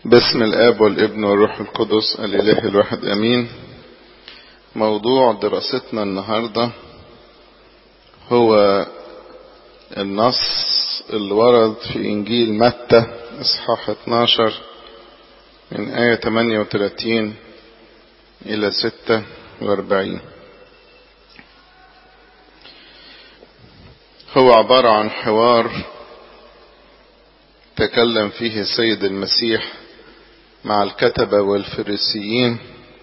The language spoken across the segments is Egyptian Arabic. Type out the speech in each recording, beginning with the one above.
باسم الآب والابن والروح القدس الإله الواحد أمين موضوع دراستنا النهاردة هو النص اللي ورد في إنجيل متى إصحاح 12 من آية 38 إلى 46 هو عبارة عن حوار تكلم فيه السيد المسيح مع الكتبة والفريسيين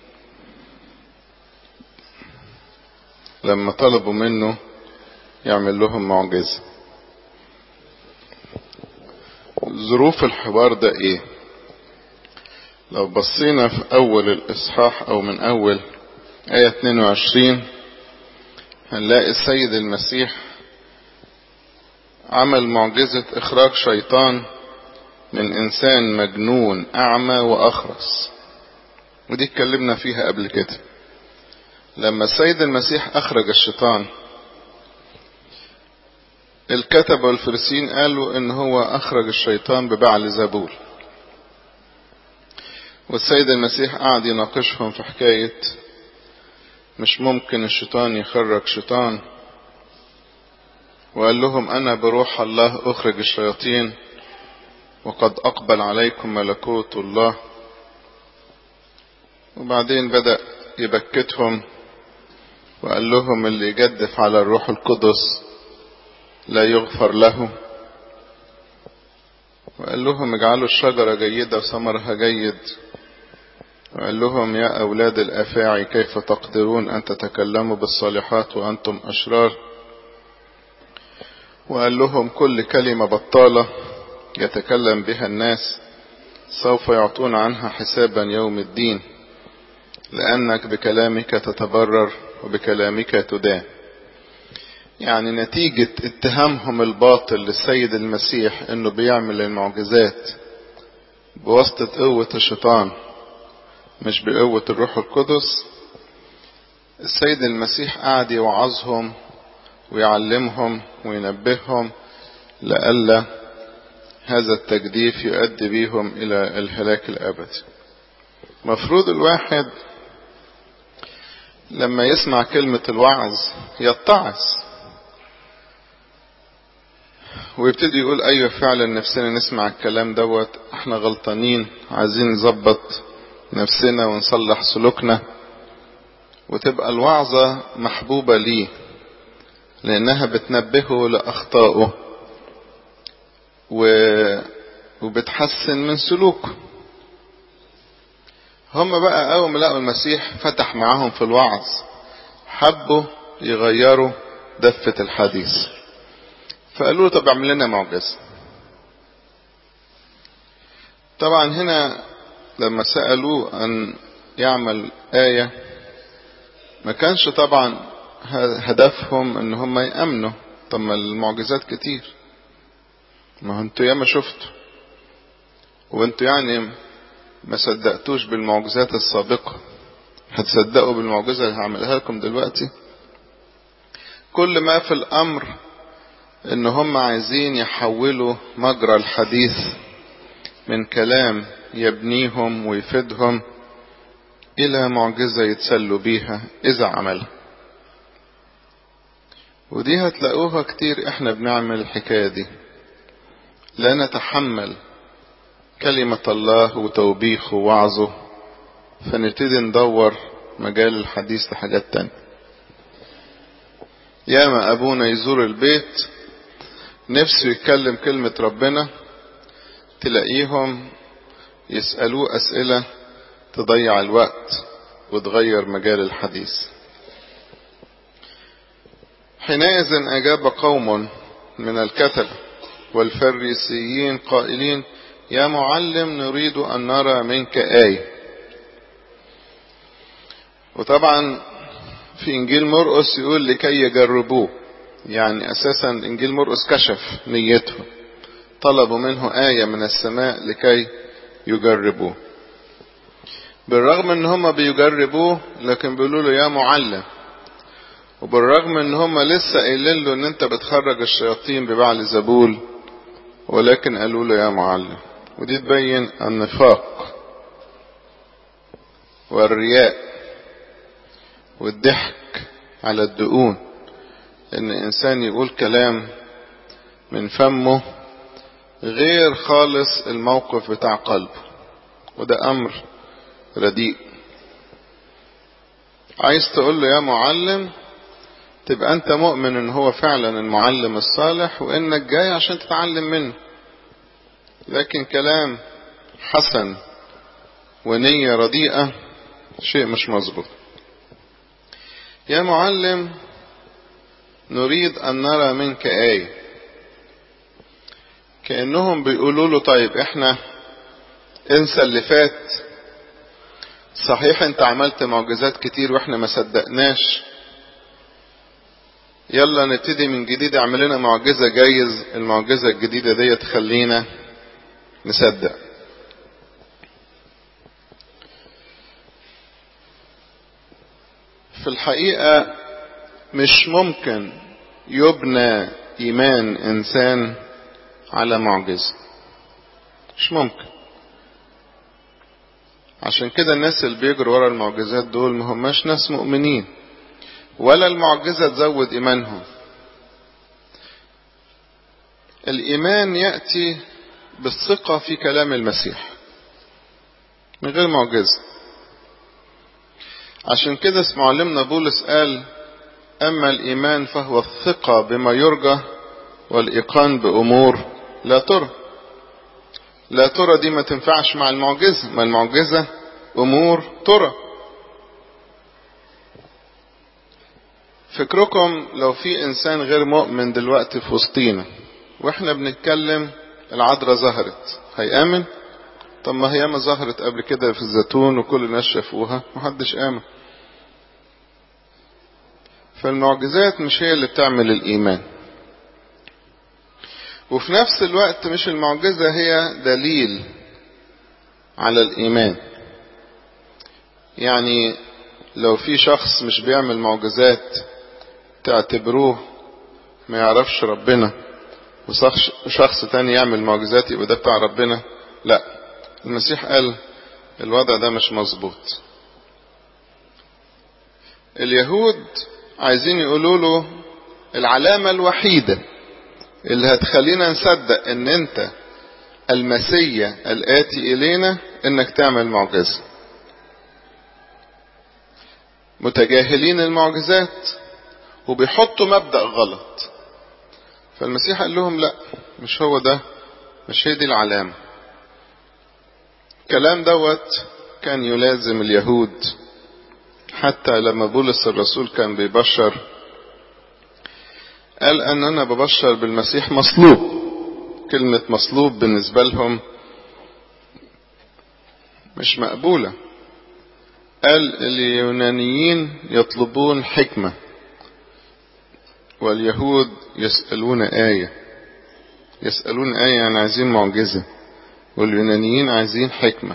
لما طلبوا منه يعمل لهم معجزة ظروف الحوار ده ايه لو بصينا في اول الاصحاح او من اول آية 22 هنلاقي السيد المسيح عمل معجزة اخراج شيطان من انسان مجنون اعمى واخرس ودي اتكلمنا فيها قبل كده لما السيد المسيح اخرج الشيطان الكتبة والفرسين قالوا ان هو اخرج الشيطان ببعل زبول والسيد المسيح قعد يناقشهم في حكاية مش ممكن الشيطان يخرج شيطان وقال لهم انا بروح الله اخرج الشياطين وقد اقبل عليكم ملكوت الله وبعدين بدأ يبكتهم وقال لهم اللي يجدف على الروح القدس لا يغفر له وقال لهم اجعلوا الشجرة جيدة وثمرها جيد وقال لهم يا أولاد الأفاعي كيف تقدرون أن تتكلموا بالصالحات وأنتم أشرار وقال لهم كل كلمة بطالة يتكلم بها الناس سوف يعطون عنها حسابا يوم الدين لأنك بكلامك تتبرر وبكلامك تدان يعني نتيجة اتهامهم الباطل للسيد المسيح انه بيعمل المعجزات بواسطة قوة الشيطان مش بقوة الروح القدس السيد المسيح قعد يوعظهم ويعلمهم وينبههم لئلا هذا التجديف يؤدي بيهم الى الهلاك الابدي مفروض الواحد لما يسمع كلمة الوعظ يتعظ ويبتدي يقول ايوه فعلا نفسنا نسمع الكلام دوت احنا غلطانين عايزين نظبط نفسنا ونصلح سلوكنا وتبقى الوعظة محبوبة ليه لانها بتنبهه لاخطائه و... وبتحسن من سلوكه هم بقى اول ما لقوا المسيح فتح معاهم في الوعظ حبوا يغيروا دفة الحديث فقالوا له طب اعمل لنا معجزة طبعا هنا لما سألوه أن يعمل آية ما كانش طبعا هدفهم ان هم يأمنوا طب ما المعجزات كتير ما هو انتوا ياما شفتوا وانتوا يعني ما صدقتوش بالمعجزات السابقة هتصدقوا بالمعجزة اللي هعملها لكم دلوقتي كل ما في الأمر ان هم عايزين يحولوا مجرى الحديث من كلام يبنيهم ويفيدهم الى معجزة يتسلوا بيها اذا عملها ودي هتلاقوها كتير احنا بنعمل الحكاية دي لا نتحمل كلمة الله وتوبيخه ووعظه فنبتدي ندور مجال الحديث لحاجات تانية ياما ابونا يزور البيت نفسه يتكلم كلمة ربنا تلاقيهم يسألوه أسئلة تضيع الوقت وتغير مجال الحديث حينئذ أجاب قوم من الكتب والفريسيين قائلين يا معلم نريد أن نرى منك آية وطبعا في إنجيل مرقس يقول لكي يجربوه يعني أساسا إنجيل مرقس كشف نيته طلبوا منه آية من السماء لكي يجربوه بالرغم ان هم بيجربوه لكن بيقولوا له يا معلم وبالرغم ان هم لسه قايلين له ان انت بتخرج الشياطين ببعل زبول ولكن قالوا له يا معلم ودي تبين النفاق والرياء والضحك على الدقون ان انسان يقول كلام من فمه غير خالص الموقف بتاع قلبه وده امر رديء عايز تقول له يا معلم تبقى انت مؤمن ان هو فعلا المعلم الصالح وانك جاي عشان تتعلم منه لكن كلام حسن ونية رديئة شيء مش مظبوط يا معلم نريد ان نرى منك آية كأنهم بيقولوا له طيب احنا انسى اللي فات صحيح انت عملت معجزات كتير واحنا ما صدقناش يلا نبتدي من جديد اعمل لنا معجزة جايز المعجزة الجديدة دي تخلينا نصدق في الحقيقة مش ممكن يبنى ايمان انسان على معجزة مش ممكن عشان كده الناس اللي بيجروا ورا المعجزات دول ما هماش ناس مؤمنين ولا المعجزة تزود إيمانهم الإيمان يأتي بالثقة في كلام المسيح من غير معجزة عشان كده معلمنا بولس قال أما الإيمان فهو الثقة بما يرجى والإيقان بأمور لا ترى لا ترى دي ما تنفعش مع المعجزة ما المعجزة أمور ترى فكركم لو في إنسان غير مؤمن دلوقتي في وسطينا وإحنا بنتكلم العذراء ظهرت هيآمن طب ما هي ما ظهرت قبل كده في الزيتون وكل الناس شافوها محدش آمن فالمعجزات مش هي اللي بتعمل الإيمان وفي نفس الوقت مش المعجزة هي دليل على الإيمان يعني لو في شخص مش بيعمل معجزات تعتبروه ما يعرفش ربنا وشخص تاني يعمل معجزات يبقى ده بتاع ربنا لا المسيح قال الوضع ده مش مظبوط اليهود عايزين يقولوا له العلامة الوحيدة اللي هتخلينا نصدق ان انت المسيا الآتي إلينا انك تعمل معجزة متجاهلين المعجزات وبيحطوا مبدأ غلط فالمسيح قال لهم لا مش هو ده مش هي دي العلامة الكلام دوت كان يلازم اليهود حتى لما بولس الرسول كان بيبشر قال ان انا ببشر بالمسيح مصلوب كلمة مصلوب بالنسبة لهم مش مقبولة قال اليونانيين يطلبون حكمة واليهود يسألون آية يسألون آية يعني عايزين معجزة واليونانيين عايزين حكمة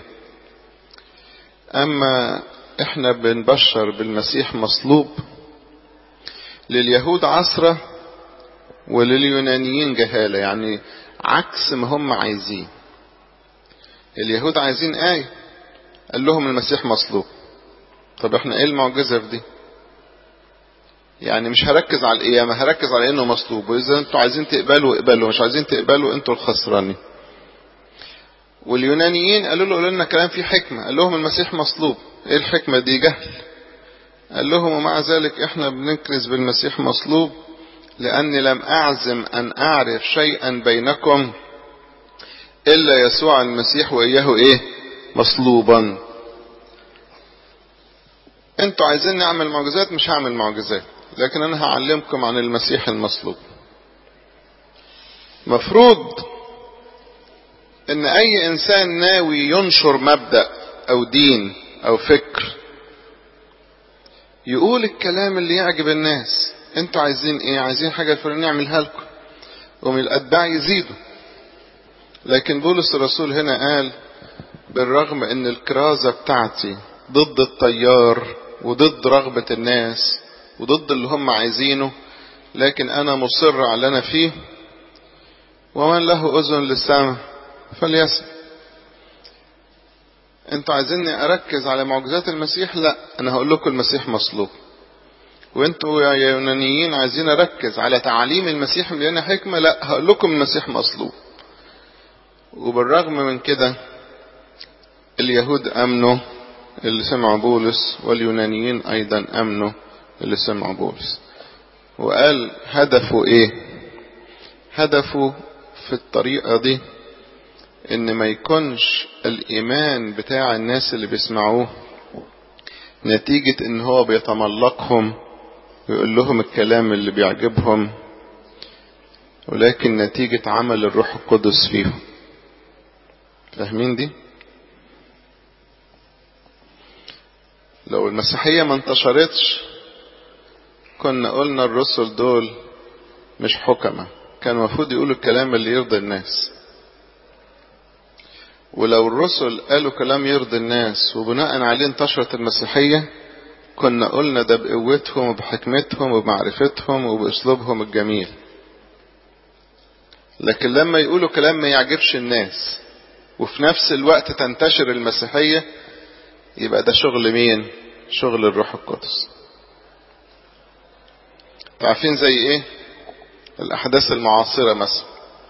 أما احنا بنبشر بالمسيح مصلوب لليهود عصرة ولليونانيين جهالة يعني عكس ما هم عايزين اليهود عايزين آية قال لهم المسيح مصلوب طب احنا ايه المعجزة في دي يعني مش هركز على القيامة هركز على انه مصلوب واذا انتوا عايزين تقبلوا اقبلوا مش عايزين تقبلوا انتوا الخسرانين واليونانيين قالوا له قالوا لنا كلام فيه حكمة قال لهم المسيح مصلوب ايه الحكمة دي جهل قال لهم ومع ذلك احنا بنكرز بالمسيح مصلوب لاني لم اعزم ان اعرف شيئا بينكم الا يسوع المسيح واياه ايه مصلوبا انتوا عايزين نعمل معجزات مش هعمل معجزات لكن انا هعلمكم عن المسيح المصلوب مفروض ان اي انسان ناوي ينشر مبدأ او دين او فكر يقول الكلام اللي يعجب الناس انتوا عايزين ايه عايزين حاجة الفلانية نعملها لكم ومن الاتباع يزيدوا لكن بولس الرسول هنا قال بالرغم ان الكرازة بتاعتي ضد التيار وضد رغبة الناس وضد اللي هم عايزينه لكن انا مصر على اللي انا فيه ومن له اذن للسمع فليسمع انتوا عايزيني اركز على معجزات المسيح لا انا هقول لكم المسيح مصلوب وانتوا يا يونانيين عايزين اركز على تعاليم المسيح مليانه حكمه لا هقول لكم المسيح مصلوب وبالرغم من كده اليهود امنوا اللي سمعوا بولس واليونانيين ايضا امنوا اللي سمعوا بولس وقال هدفه ايه هدفه في الطريقه دي ان ما يكونش الايمان بتاع الناس اللي بيسمعوه نتيجة ان هو بيتملقهم ويقول لهم الكلام اللي بيعجبهم ولكن نتيجة عمل الروح القدس فيهم فاهمين دي لو المسيحية ما انتشرتش كنا قلنا الرسل دول مش حكمة كان المفروض يقولوا الكلام اللي يرضي الناس ولو الرسل قالوا كلام يرضي الناس وبناء عليه انتشرت المسيحية كنا قلنا ده بقوتهم وبحكمتهم وبمعرفتهم وبأسلوبهم الجميل لكن لما يقولوا كلام ما يعجبش الناس وفي نفس الوقت تنتشر المسيحية يبقى ده شغل مين شغل الروح القدس عارفين زي ايه الاحداث المعاصرة مثلا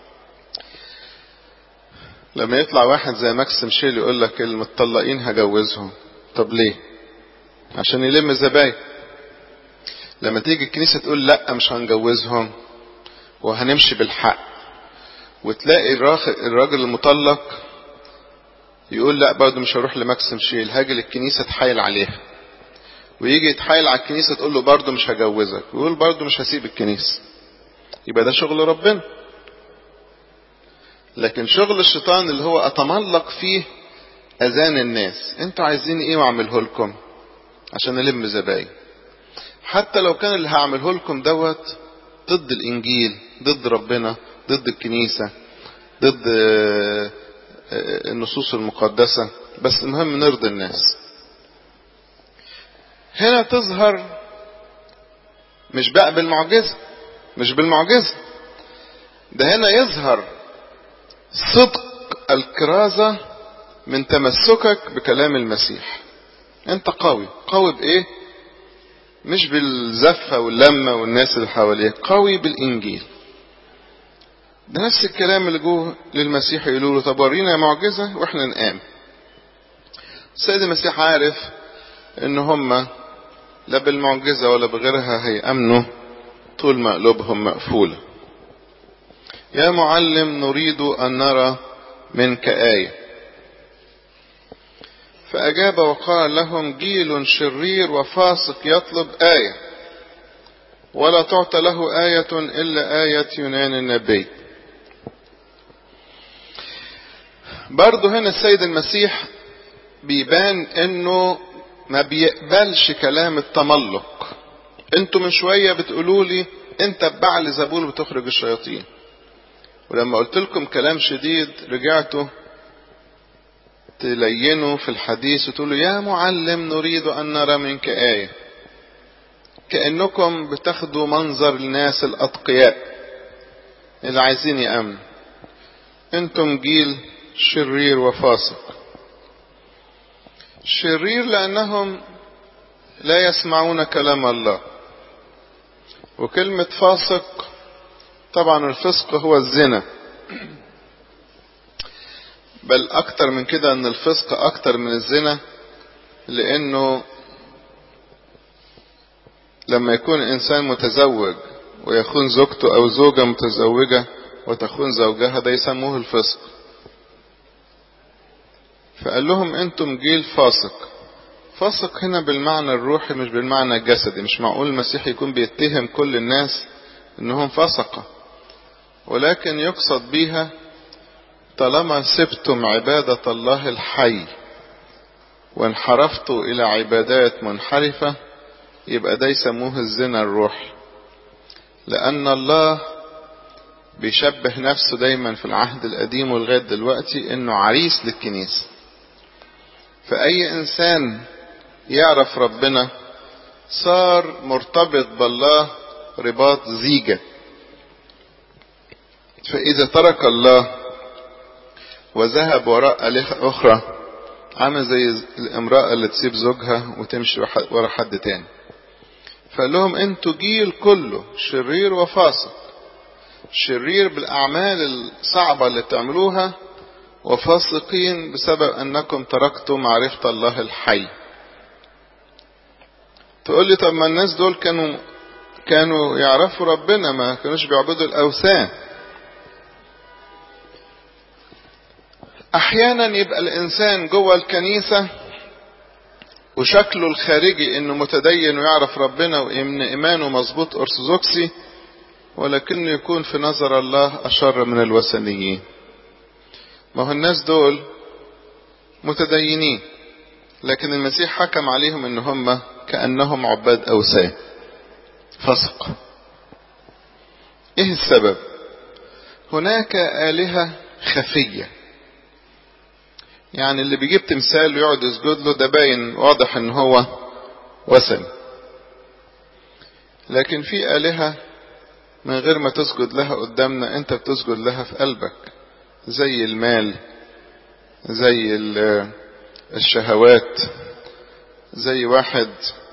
لما يطلع واحد زي ماكسيم شيل يقول لك المطلقين هجوزهم طب ليه عشان يلم زباين لما تيجي الكنيسة تقول لا مش هنجوزهم وهنمشي بالحق وتلاقي الراجل المطلق يقول لا برضه مش هروح لماكسيم شيل هاجي للكنيسة اتحايل عليها ويجي يتحايل على الكنيسة تقول له برضه مش هجوزك ويقول برضه مش هسيب الكنيسة يبقى ده شغل ربنا لكن شغل الشيطان اللي هو اتملق فيه اذان الناس انتوا عايزين ايه واعمله لكم عشان الم زباين حتى لو كان اللي هعمله لكم دوت ضد الانجيل ضد ربنا ضد الكنيسة ضد النصوص المقدسة بس المهم نرضي الناس هنا تظهر مش بقى بالمعجزة مش بالمعجزة ده هنا يظهر صدق الكرازة من تمسكك بكلام المسيح انت قوي قوي بايه مش بالزفة واللمة والناس اللي حواليك قوي بالانجيل ده نفس الكلام اللي جوه للمسيح يقولوا له طب ورينا معجزة واحنا نقام السيد المسيح عارف ان هم لا بالمعجزة ولا بغيرها هيأمنوا طول ما قلوبهم مقفولة يا معلم نريد أن نرى منك آية فأجاب وقال لهم جيل شرير وفاسق يطلب آية ولا تعطى له آية إلا آية يونان النبي برضه هنا السيد المسيح بيبان انه ما بيقبلش كلام التملق انتوا من شوية بتقولوا لي انت ببعل زبول بتخرج الشياطين ولما قلت لكم كلام شديد رجعتوا تلينوا في الحديث وتقولوا يا معلم نريد أن نرى منك آية كأنكم بتاخدوا منظر الناس الأتقياء اللي عايزين يأمن انتم جيل شرير وفاسق شرير لأنهم لا يسمعون كلام الله وكلمة فاسق طبعا الفسق هو الزنا بل أكتر من كده أن الفسق أكتر من الزنا لأنه لما يكون إنسان متزوج ويخون زوجته أو زوجة متزوجة وتخون زوجها ده يسموه الفسق فقال لهم أنتم جيل فاسق فاسق هنا بالمعنى الروحي مش بالمعنى الجسدي مش معقول المسيح يكون بيتهم كل الناس انهم فسقة ولكن يقصد بيها طالما سبتم عبادة الله الحي وانحرفتوا الى عبادات منحرفة يبقى ده يسموه الزنا الروحي لان الله بيشبه نفسه دايما في العهد القديم ولغاية دلوقتي انه عريس للكنيسة فاي انسان يعرف ربنا صار مرتبط بالله رباط زيجة فإذا ترك الله وذهب وراء آلهة أخرى عامل زي الامرأة اللي تسيب زوجها وتمشي ورا حد تاني فقال لهم انتوا جيل كله شرير وفاسق شرير بالأعمال الصعبة اللي بتعملوها وفاسقين بسبب أنكم تركتم معرفة الله الحي تقول لي طب ما الناس دول كانوا كانوا يعرفوا ربنا ما كانوش بيعبدوا الأوثان أحيانا يبقى الإنسان جوه الكنيسة وشكله الخارجي إنه متدين ويعرف ربنا وإن إيمانه مظبوط أرثوذكسي ولكنه يكون في نظر الله أشر من الوثنيين ما هو الناس دول متدينين لكن المسيح حكم عليهم ان هم كأنهم عباد أوثان فسق ايه السبب هناك آلهة خفية يعني اللي بيجيب تمثال ويقعد يسجد له ده باين واضح ان هو وثني لكن في آلهة من غير ما تسجد لها قدامنا انت بتسجد لها في قلبك زي المال زي الشهوات زي واحد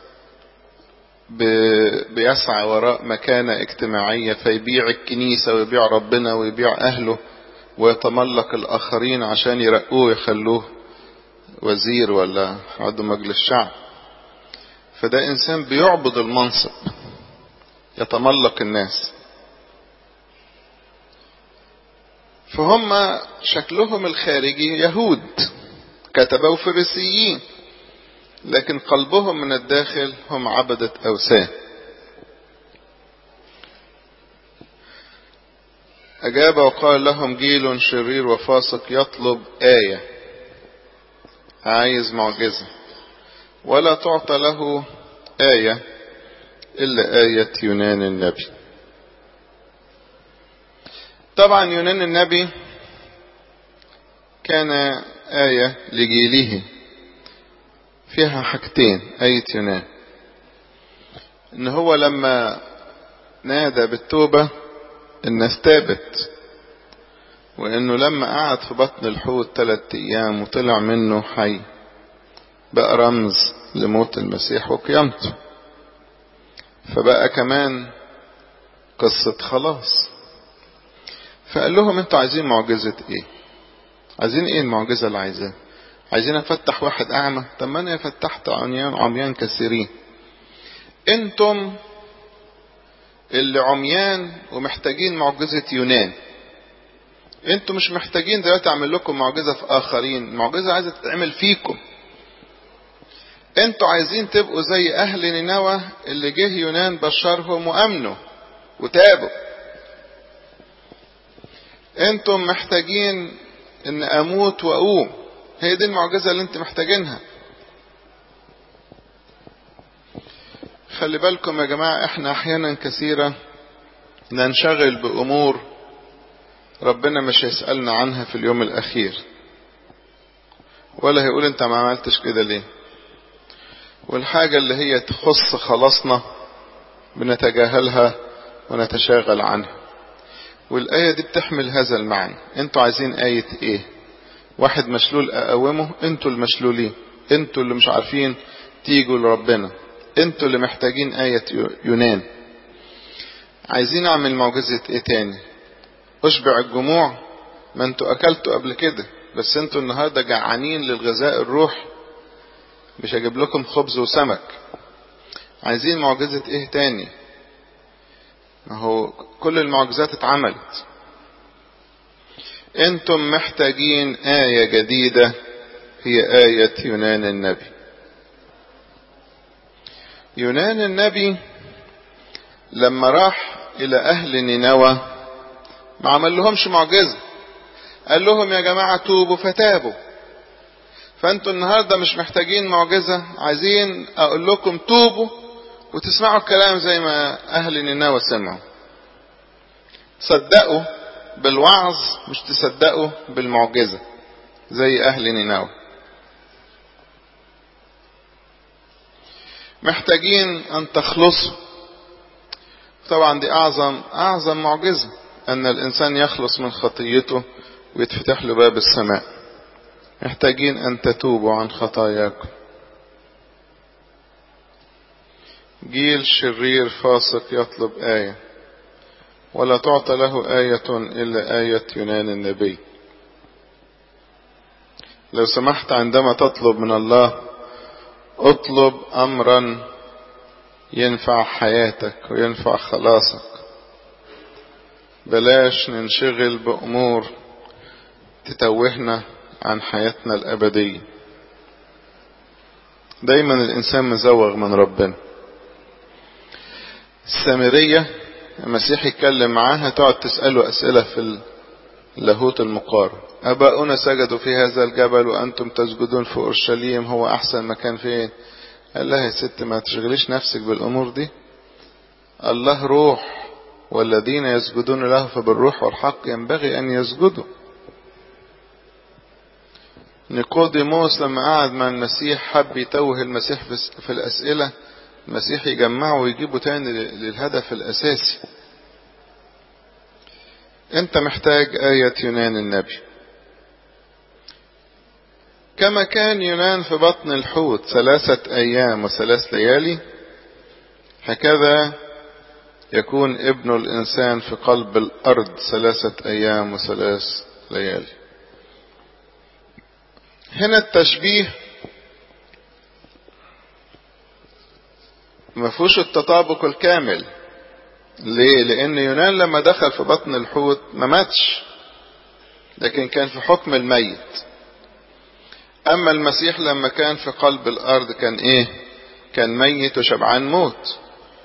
بيسعى وراء مكانة اجتماعية فيبيع الكنيسة ويبيع ربنا ويبيع أهله ويتملق الآخرين عشان يرقوه ويخلوه وزير ولا عضو مجلس شعب فده إنسان بيعبد المنصب يتملق الناس فهم شكلهم الخارجي يهود كتبة وفريسيين لكن قلبهم من الداخل هم عبدة أوثان أجاب وقال لهم جيل شرير وفاسق يطلب آية عايز معجزة ولا تعطى له آية إلا آية يونان النبي طبعا يونان النبي كان آية لجيله فيها حاجتين آية يونان إن هو لما نادى بالتوبة الناس تابت وإنه لما قعد في بطن الحوت ثلاثة أيام وطلع منه حي بقى رمز لموت المسيح وقيامته فبقى كمان قصة خلاص فقال لهم انتوا عايزين معجزة ايه عايزين ايه المعجزة اللي عايزاها عايزين افتح واحد اعمى طب ما انا فتحت عميان عميان كثيرين انتم اللي عميان ومحتاجين معجزة يونان انتم مش محتاجين دلوقتي اعمل لكم معجزة في اخرين معجزة عايزة تتعمل فيكم انتوا عايزين تبقوا زي اهل نينوى اللي جه يونان بشرهم وامنوا وتابوا انتم محتاجين ان اموت واقوم هي دي المعجزة اللي انتم محتاجينها خلي بالكم يا جماعة احنا احيانا كثيرة ننشغل بامور ربنا مش هيسألنا عنها في اليوم الاخير ولا هيقول انت ما عملتش كده ليه والحاجة اللي هي تخص خلاصنا بنتجاهلها ونتشاغل عنها والآية دي بتحمل هذا المعنى انتوا عايزين آية ايه واحد مشلول اقومه انتوا المشلولين انتوا اللي مش عارفين تيجوا لربنا انتوا اللي محتاجين آية يونان عايزين اعمل معجزة ايه تاني اشبع الجموع ما انتوا اكلتوا قبل كده بس انتوا النهاردة جعانين للغذاء الروح مش هجيب لكم خبز وسمك عايزين معجزة ايه تاني ما هو كل المعجزات اتعملت انتم محتاجين آية جديدة هي آية يونان النبي يونان النبي لما راح إلى أهل نينوى ما عمل لهمش معجزة قال لهم يا جماعة توبوا فتابوا فانتوا النهاردة مش محتاجين معجزة عايزين اقول لكم توبوا وتسمعوا الكلام زي ما اهل نينوى سمعوا صدقوا بالوعظ مش تصدقوا بالمعجزة زي اهل نينوى محتاجين ان تخلصوا طبعا دي اعظم اعظم معجزة ان الانسان يخلص من خطيته ويتفتح له باب السماء محتاجين أن تتوبوا عن خطاياكم جيل شرير فاسق يطلب آية ولا تعطى له آية إلا آية يونان النبي لو سمحت عندما تطلب من الله اطلب أمرا ينفع حياتك وينفع خلاصك بلاش ننشغل بأمور تتوهنا عن حياتنا الأبدية دايما الإنسان مزوغ من ربنا السامرية المسيح يتكلم معاها تقعد تسأله أسئلة في اللاهوت المقارن أباؤنا سجدوا في هذا الجبل وأنتم تسجدون في أورشليم هو أحسن مكان فين قال لها يا ست ما تشغليش نفسك بالأمور دي الله روح والذين يسجدون له فبالروح والحق ينبغي أن يسجدوا نيقوديموس لما قعد مع المسيح حب يتوه المسيح في الأسئلة المسيح يجمعه ويجيبه تاني للهدف الأساسي أنت محتاج آية يونان النبي كما كان يونان في بطن الحوت ثلاثة أيام وثلاث ليالي هكذا يكون ابن الإنسان في قلب الأرض ثلاثة أيام وثلاث ليالي هنا التشبيه ما فيهوش التطابق الكامل ليه لان يونان لما دخل في بطن الحوت ما ماتش لكن كان في حكم الميت اما المسيح لما كان في قلب الارض كان ايه كان ميت وشبعان موت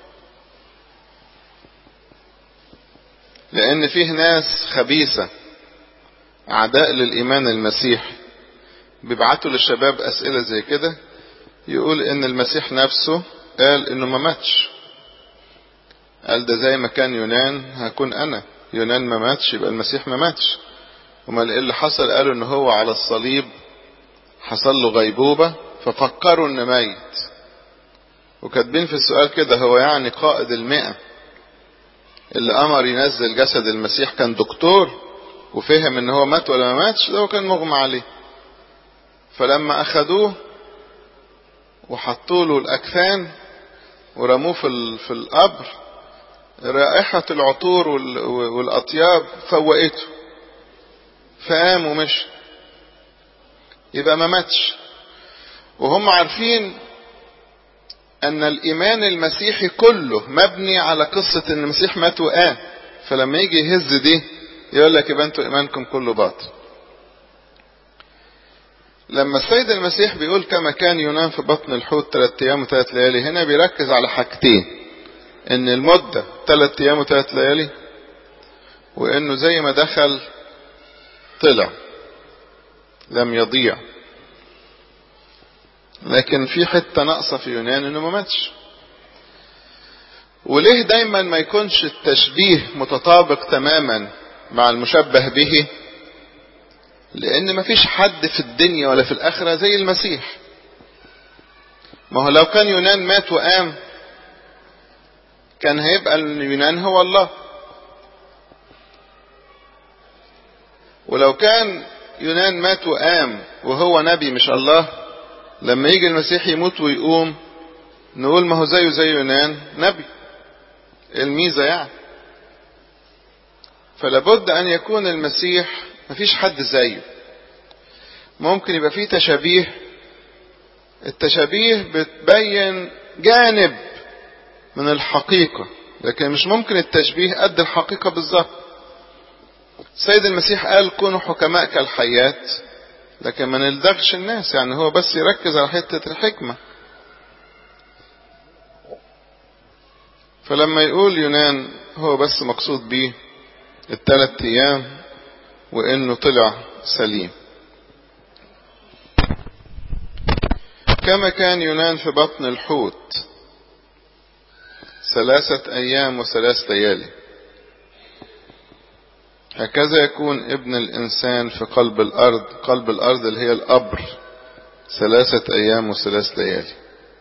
لان فيه ناس خبيثة اعداء للايمان المسيح بيبعتوا للشباب اسئلة زي كده يقول ان المسيح نفسه قال انه ما ماتش قال ده زي ما كان يونان هكون انا يونان ما ماتش يبقى المسيح ما ماتش وما اللي حصل قالوا ان هو على الصليب حصل له غيبوبة ففكروا انه ميت وكاتبين في السؤال كده هو يعني قائد المئة اللي امر ينزل جسد المسيح كان دكتور وفهم ان هو مات ولا ما ماتش ده هو كان مغمى عليه فلما اخدوه وحطوا له الاكفان ورموه في في القبر رائحة العطور والأطياب فوقته فقام ومشي يبقى ما ماتش وهم عارفين أن الإيمان المسيحي كله مبني على قصة أن المسيح مات وقام فلما يجي يهز دي يقول لك يبقى انتوا إيمانكم كله باطل لما السيد المسيح بيقول كما كان يونان في بطن الحوت ثلاث ايام وثلاث ليالي هنا بيركز على حاجتين ان المدة ثلاث ايام وثلاث ليالي وانه زي ما دخل طلع لم يضيع لكن في حتة ناقصة في يونان انه ما ماتش وليه دايما ما يكونش التشبيه متطابق تماما مع المشبه به لان مفيش حد في الدنيا ولا في الاخرة زي المسيح ما هو لو كان يونان مات وقام كان هيبقى اليونان هو الله ولو كان يونان مات وقام وهو نبي مش الله لما يجي المسيح يموت ويقوم نقول ما هو زيه زي يونان نبي الميزة يعني فلابد ان يكون المسيح مفيش حد زيه ممكن يبقى فيه تشابيه التشابيه بتبين جانب من الحقيقة لكن مش ممكن التشبيه قد الحقيقة بالظبط السيد المسيح قال كونوا حكماء كالحيات لكن ما نلدغش الناس يعني هو بس يركز على حتة الحكمة فلما يقول يونان هو بس مقصود بيه الثلاث ايام وانه طلع سليم كما كان يونان في بطن الحوت ثلاثة ايام وثلاث ليالي هكذا يكون ابن الانسان في قلب الارض قلب الارض اللي هي القبر ثلاثة ايام وثلاث ليالي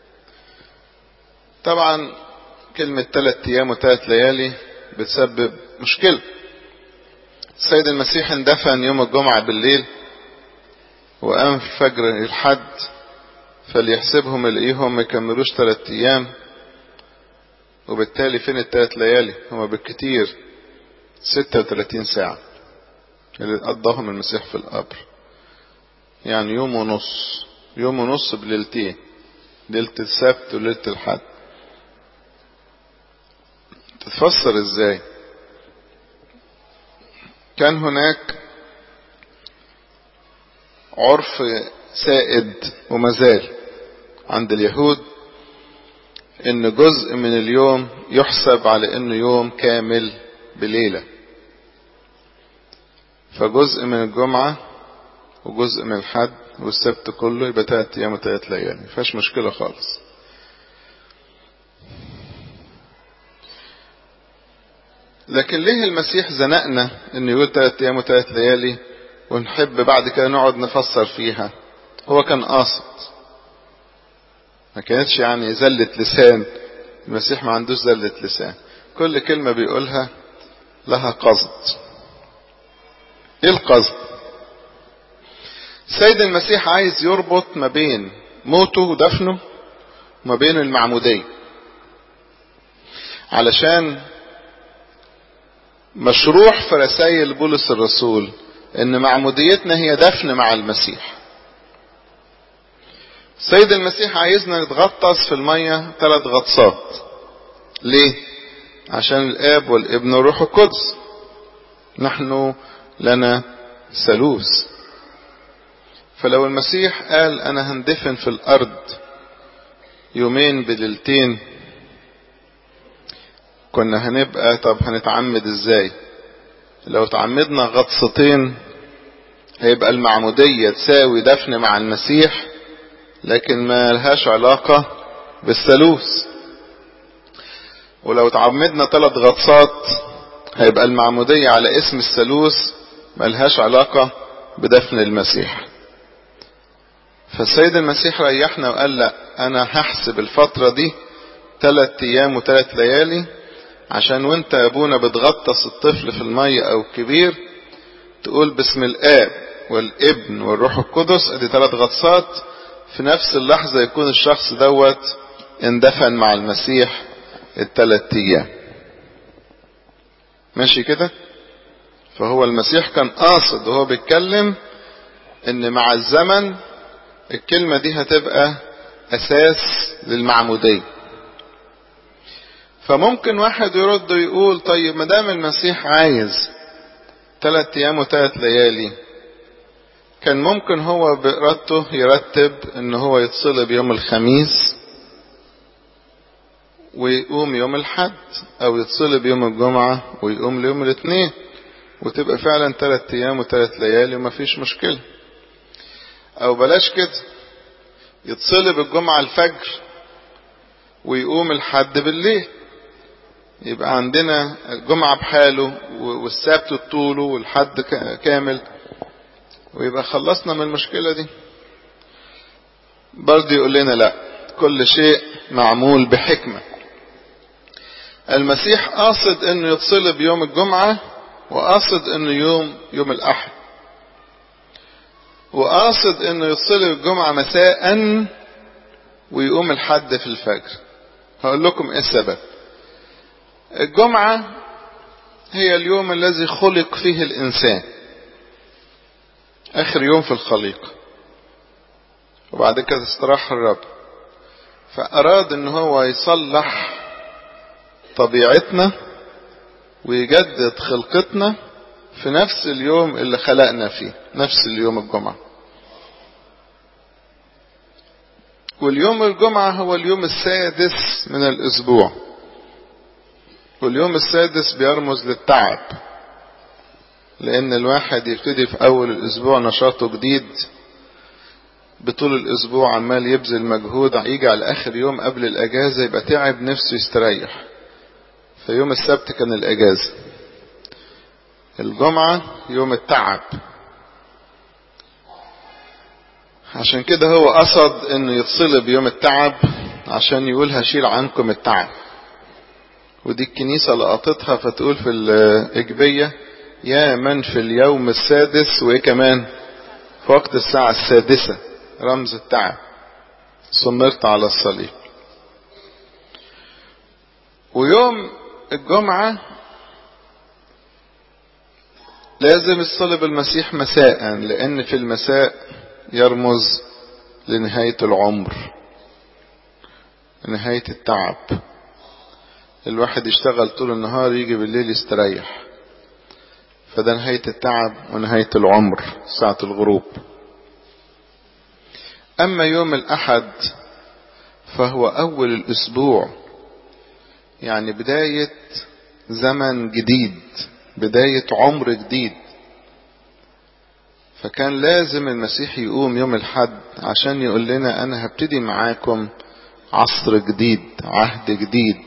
طبعا كلمة ثلاث ايام وثلاث ليالي بتسبب مشكلة السيد المسيح اندفن يوم الجمعة بالليل وقام في فجر الحد فليحسبهم الاقيهم ما يكملوش ثلاث ايام وبالتالي فين الثلاث ليالي هما بالكتير 36 ساعة اللي قضاهم المسيح في القبر يعني يوم ونص يوم ونص بليلتين ليلة السبت وليلة الحد تتفسر ازاي كان هناك عرف سائد ومازال عند اليهود ان جزء من اليوم يحسب على انه يوم كامل بليلة فجزء من الجمعة وجزء من الحد والسبت كله يبقى تلات ايام وتلات ليالي مفيهاش مشكلة خالص لكن ليه المسيح زنقنا انه يقول تلات ايام وتلات ليالي ونحب بعد كده نقعد نفسر فيها هو كان قاصد ما كانتش يعني زلة لسان المسيح ما عندوش زلة لسان كل كلمة بيقولها لها قصد ايه القصد السيد المسيح عايز يربط ما بين موته ودفنه وما بين المعمودية علشان مشروح في رسائل بولس الرسول ان معموديتنا هي دفن مع المسيح السيد المسيح عايزنا نتغطس في المية ثلاث غطسات ليه عشان الاب والابن والروح القدس نحن لنا ثالوث فلو المسيح قال انا هندفن في الارض يومين بليلتين كنا هنبقى طب هنتعمد ازاي لو تعمدنا غطستين هيبقى المعمودية تساوي دفن مع المسيح لكن ما لهاش علاقة بالثالوث ولو تعمدنا ثلاث غطسات هيبقى المعمودية على اسم الثالوث ما لهاش علاقة بدفن المسيح فالسيد المسيح ريحنا وقال لا انا هحسب الفترة دي ثلاث ايام وثلاث ليالي عشان وانت يا ابونا بتغطس الطفل في المية او الكبير تقول باسم الاب والابن والروح القدس ادي ثلاث غطسات في نفس اللحظة يكون الشخص دوت اندفن مع المسيح الثلاث ايام ماشي كده فهو المسيح كان قاصد وهو بيتكلم ان مع الزمن الكلمة دي هتبقى اساس للمعمودية فممكن واحد يرد ويقول طيب ما دام المسيح عايز ثلاث ايام وثلاث ليالي كان ممكن هو بإرادته يرتب ان هو يتصلب يوم الخميس ويقوم يوم الحد او يتصلب يوم الجمعة ويقوم ليوم الاثنين وتبقى فعلا ثلاث ايام وثلاث ليالي ومفيش مشكلة او بلاش كده يتصلب الجمعة الفجر ويقوم الحد بالليل يبقى عندنا الجمعة بحاله والسبت بطوله والحد كامل ويبقى خلصنا من المشكلة دي برضه يقول لنا لا كل شيء معمول بحكمة المسيح قاصد انه يتصلب يوم الجمعة وقاصد انه يوم يوم الاحد وقاصد انه يتصلب الجمعة مساء ويقوم الحد في الفجر هقول لكم ايه السبب الجمعة هي اليوم الذي خلق فيه الانسان اخر يوم في الخليقة وبعد كده استراح الرب فاراد ان هو يصلح طبيعتنا ويجدد خلقتنا في نفس اليوم اللي خلقنا فيه نفس اليوم الجمعة واليوم الجمعة هو اليوم السادس من الأسبوع واليوم السادس بيرمز للتعب لأن الواحد يبتدي في أول الأسبوع نشاطه جديد بطول الأسبوع عمال يبذل مجهود يجي على آخر يوم قبل الأجازة يبقى تعب نفسه يستريح فيوم السبت كان الأجازة الجمعة يوم التعب عشان كده هو قصد انه يتصلب يوم التعب عشان يقول هشيل عنكم التعب ودي الكنيسة لقطتها فتقول في الإجبية يا من في اليوم السادس وإيه كمان في وقت الساعة السادسة رمز التعب صمرت على الصليب ويوم الجمعة لازم الصلب المسيح مساء لأن في المساء يرمز لنهاية العمر نهاية التعب الواحد يشتغل طول النهار يجي بالليل يستريح فده نهاية التعب ونهاية العمر ساعة الغروب أما يوم الأحد فهو أول الأسبوع يعني بداية زمن جديد بداية عمر جديد فكان لازم المسيح يقوم يوم الحد عشان يقول لنا أنا هبتدي معاكم عصر جديد عهد جديد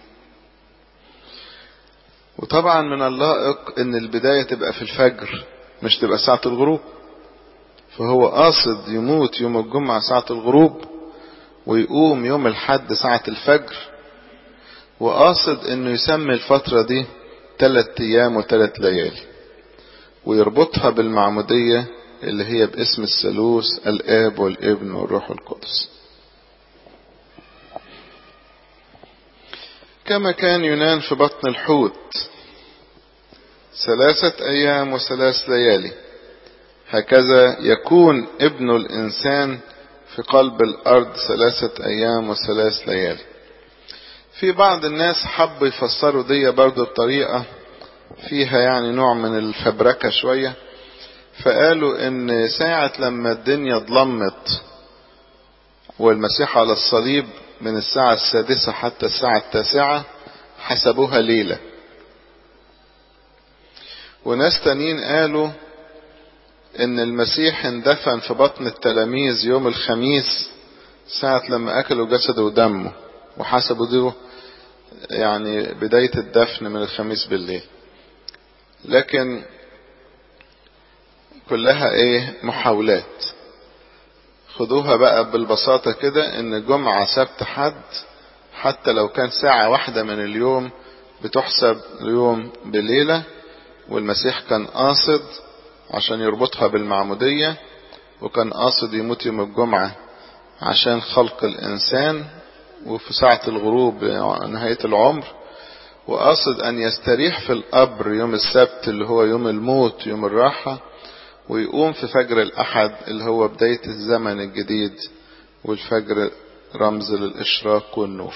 وطبعا من اللائق ان البداية تبقى في الفجر مش تبقى ساعة الغروب فهو قاصد يموت يوم الجمعة ساعة الغروب ويقوم يوم الحد ساعة الفجر وقاصد انه يسمي الفترة دي ثلاث ايام وثلاث ليالي ويربطها بالمعمودية اللي هي باسم الثالوث الاب والابن والروح القدس كما كان يونان في بطن الحوت ثلاثة أيام وثلاث ليالي هكذا يكون ابن الإنسان في قلب الأرض ثلاثة أيام وثلاث ليالي في بعض الناس حبوا يفسروا دي برضو بطريقة فيها يعني نوع من الفبركة شوية فقالوا ان ساعة لما الدنيا ضلمت والمسيح على الصليب من الساعة السادسة حتى الساعة التاسعة حسبوها ليلة وناس تانيين قالوا ان المسيح اندفن في بطن التلاميذ يوم الخميس ساعة لما اكلوا جسده ودمه وحسبوا دي يعني بداية الدفن من الخميس بالليل لكن كلها ايه محاولات خدوها بقى بالبساطة كده ان جمعة سبت حد حتى لو كان ساعة واحدة من اليوم بتحسب يوم بليلة والمسيح كان قاصد عشان يربطها بالمعمودية وكان قاصد يموت يوم الجمعة عشان خلق الإنسان وفي ساعة الغروب نهاية العمر وقاصد أن يستريح في القبر يوم السبت اللي هو يوم الموت يوم الراحة ويقوم في فجر الأحد اللي هو بداية الزمن الجديد والفجر رمز للإشراق والنور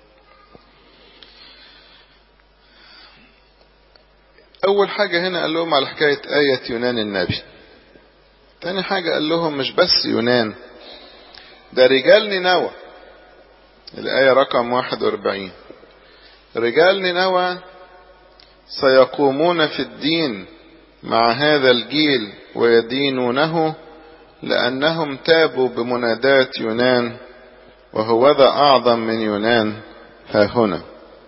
أول حاجة هنا قال لهم على حكاية آية يونان النبي تاني حاجة قال لهم مش بس يونان ده رجال نينوى الآية رقم 41 رجال نينوى سيقومون في الدين مع هذا الجيل ويدينونه لأنهم تابوا بمنادات يونان وهو ذا أعظم من يونان ها هنا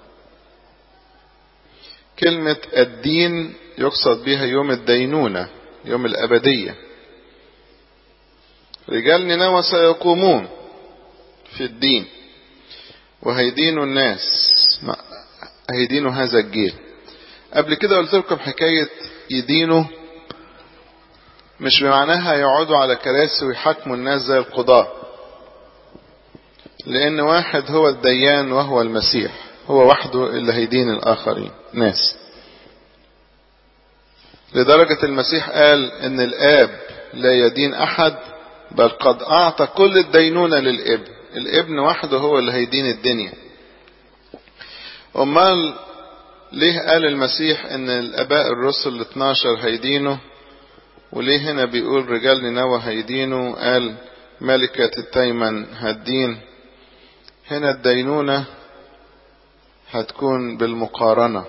كلمة الدين يقصد بها يوم الدينونة يوم الأبدية رجال نينوى سيقومون في الدين وهيدينوا الناس هيدينوا هذا الجيل قبل كده قلت لكم حكاية يدينوا مش بمعناها يقعدوا على كراسي ويحاكموا الناس زي القضاة لأن واحد هو الديان وهو المسيح هو وحده اللي هيدين الآخرين ناس لدرجة المسيح قال إن الآب لا يدين أحد بل قد أعطى كل الدينونة للابن الابن وحده هو اللي هيدين الدنيا أمال ليه قال المسيح ان الاباء الرسل ال 12 هيدينوا وليه هنا بيقول رجال نينوى هيدينوا قال ملكة التيمن هتدين هنا الدينونة هتكون بالمقارنة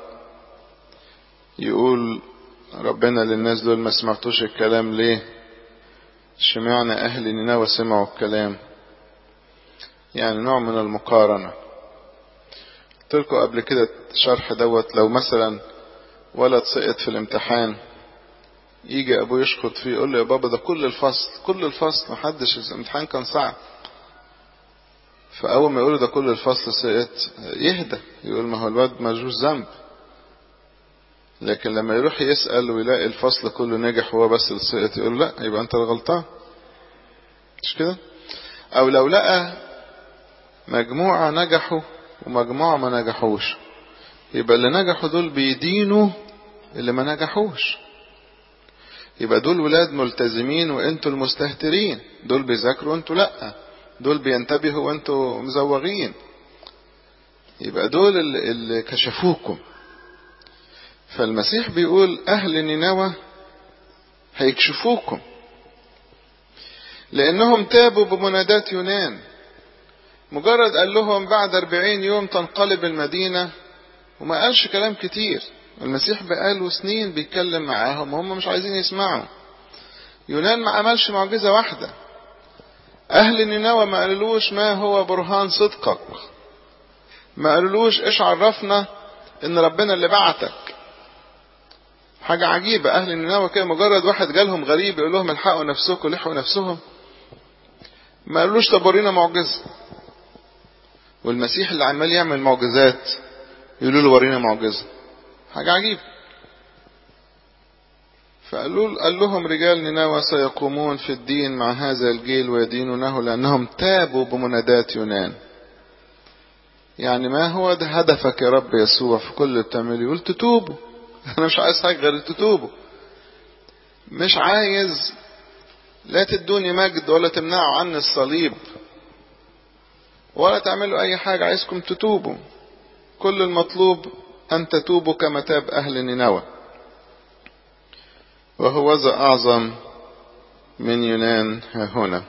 يقول ربنا للناس دول ما سمعتوش الكلام ليه شمعنا اهل نينوى سمعوا الكلام يعني نوع من المقارنة قلت لكم قبل كده الشرح دوت لو مثلا ولد سقط في الامتحان يجي ابوه يشخط فيه يقول له يا بابا ده كل الفصل كل الفصل محدش الامتحان كان صعب فاول ما يقول ده كل الفصل سقط يهدى يقول ما هو الواد ملوش ذنب لكن لما يروح يسأل ويلاقي الفصل كله نجح وهو بس اللي سقط يقول لا يبقى انت الغلطان مش كده او لو لقى مجموعة نجحوا ومجموعة ما نجحوش يبقى اللي نجحوا دول بيدينوا اللي ما نجحوش يبقى دول ولاد ملتزمين وانتوا المستهترين دول بيذاكروا وانتوا لا دول بينتبهوا وانتوا مزوغين يبقى دول اللي, اللي كشفوكم فالمسيح بيقول اهل نينوى هيكشفوكم لانهم تابوا بمنادات يونان مجرد قال لهم بعد أربعين يوم تنقلب المدينة وما قالش كلام كتير المسيح بقاله سنين بيتكلم معاهم وهم مش عايزين يسمعوا يونان ما عملش معجزة واحدة أهل نينوى ما قالولوش ما هو برهان صدقك ما قالولوش إيش عرفنا إن ربنا اللي بعتك حاجة عجيبة أهل نينوى كده مجرد واحد جالهم غريب يقول لهم الحقوا نفسكم لحقوا نفسهم ما قالولوش طب ورينا معجزة والمسيح اللي عمال يعمل معجزات يقولوا له ورينا معجزة حاجة عجيبة فقالوا قال لهم رجال نينوى سيقومون في الدين مع هذا الجيل ويدينونه لأنهم تابوا بمنادات يونان يعني ما هو ده هدفك يا رب يسوع في كل اللي بتعمله يقول تتوبوا أنا مش عايز حاجة غير تتوبوا مش عايز لا تدوني مجد ولا تمنعوا عني الصليب ولا تعملوا أي حاجة عايزكم تتوبوا كل المطلوب أن تتوبوا كما تاب أهل نينوى وهو ذا أعظم من يونان ها هنا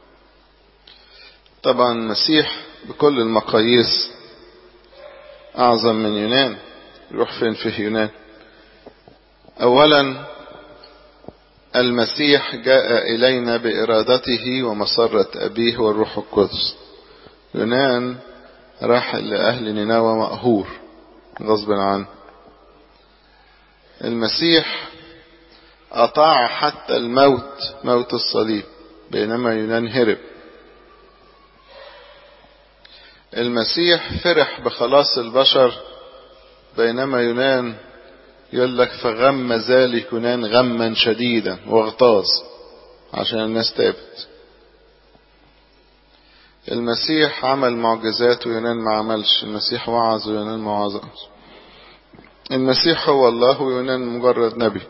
طبعا المسيح بكل المقاييس أعظم من يونان يروح فين في يونان أولا المسيح جاء إلينا بإرادته ومسرة أبيه والروح القدس يونان راح لأهل نينوى مقهور غصب عنه المسيح أطاع حتى الموت موت الصليب بينما يونان هرب المسيح فرح بخلاص البشر بينما يونان يقول لك فغم ذلك يونان غما شديدا واغتاظ عشان الناس تابت المسيح عمل معجزات ويونان ما عملش المسيح وعظ ويونان ما وعظش المسيح هو الله ويونان مجرد نبي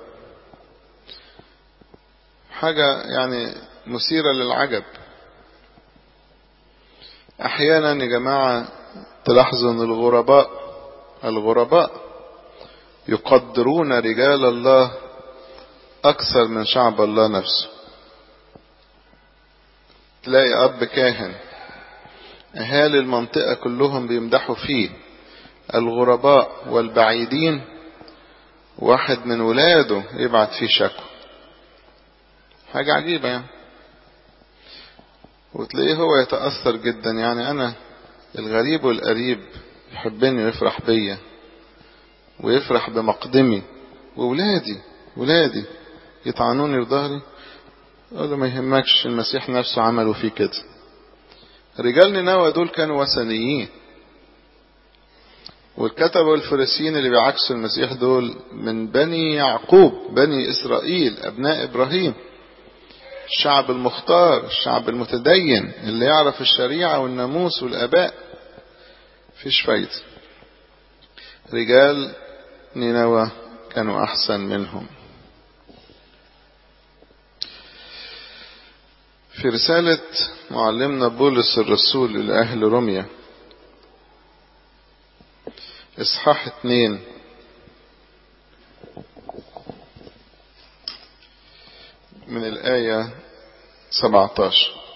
حاجة يعني مثيرة للعجب احيانا يا جماعة تلاحظوا ان الغرباء الغرباء يقدرون رجال الله اكثر من شعب الله نفسه تلاقي اب كاهن اهالي المنطقة كلهم بيمدحوا فيه الغرباء والبعيدين واحد من ولاده يبعت فيه شكوى حاجة عجيبة يعني وتلاقيه هو يتأثر جدا يعني أنا الغريب والقريب يحبني ويفرح بيا ويفرح بمقدمي وولادي ولادي يطعنوني في ظهري أقول له ما يهمكش المسيح نفسه عملوا فيه كده رجال نينوى دول كانوا وثنيين والكتبة والفريسيين اللي بيعكسوا المسيح دول من بني يعقوب بني إسرائيل أبناء إبراهيم الشعب المختار الشعب المتدين اللي يعرف الشريعة والناموس والآباء فيش فايدة رجال نينوى كانوا أحسن منهم في رسالة معلمنا بولس الرسول إلى أهل روميا إصحاح اتنين من الآية 17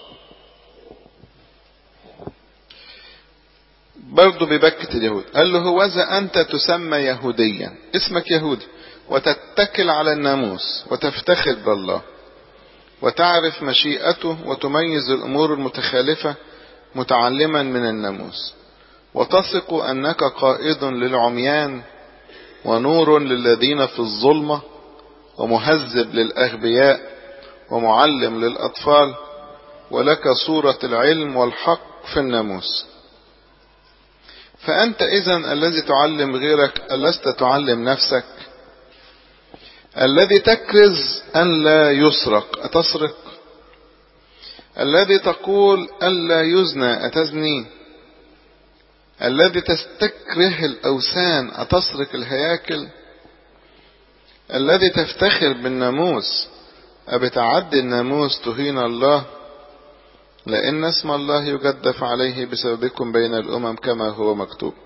برضه ببكة اليهود قال له هوذا أنت تسمى يهوديا اسمك يهودي وتتكل على الناموس وتفتخر بالله وتعرف مشيئته وتميز الأمور المتخالفة متعلما من الناموس وتثق أنك قائد للعميان ونور للذين في الظلمة ومهذب للأغبياء ومعلم للأطفال ولك صورة العلم والحق في الناموس فأنت إذا الذي تعلم غيرك ألست تعلم نفسك الذي تكرز أن لا يسرق أتسرق الذي تقول ألا يزنى أتزني الذي تستكره الأوثان أتسرق الهياكل الذي تفتخر بالناموس أبتعدي الناموس تهين الله لأن اسم الله يجدف عليه بسببكم بين الأمم كما هو مكتوب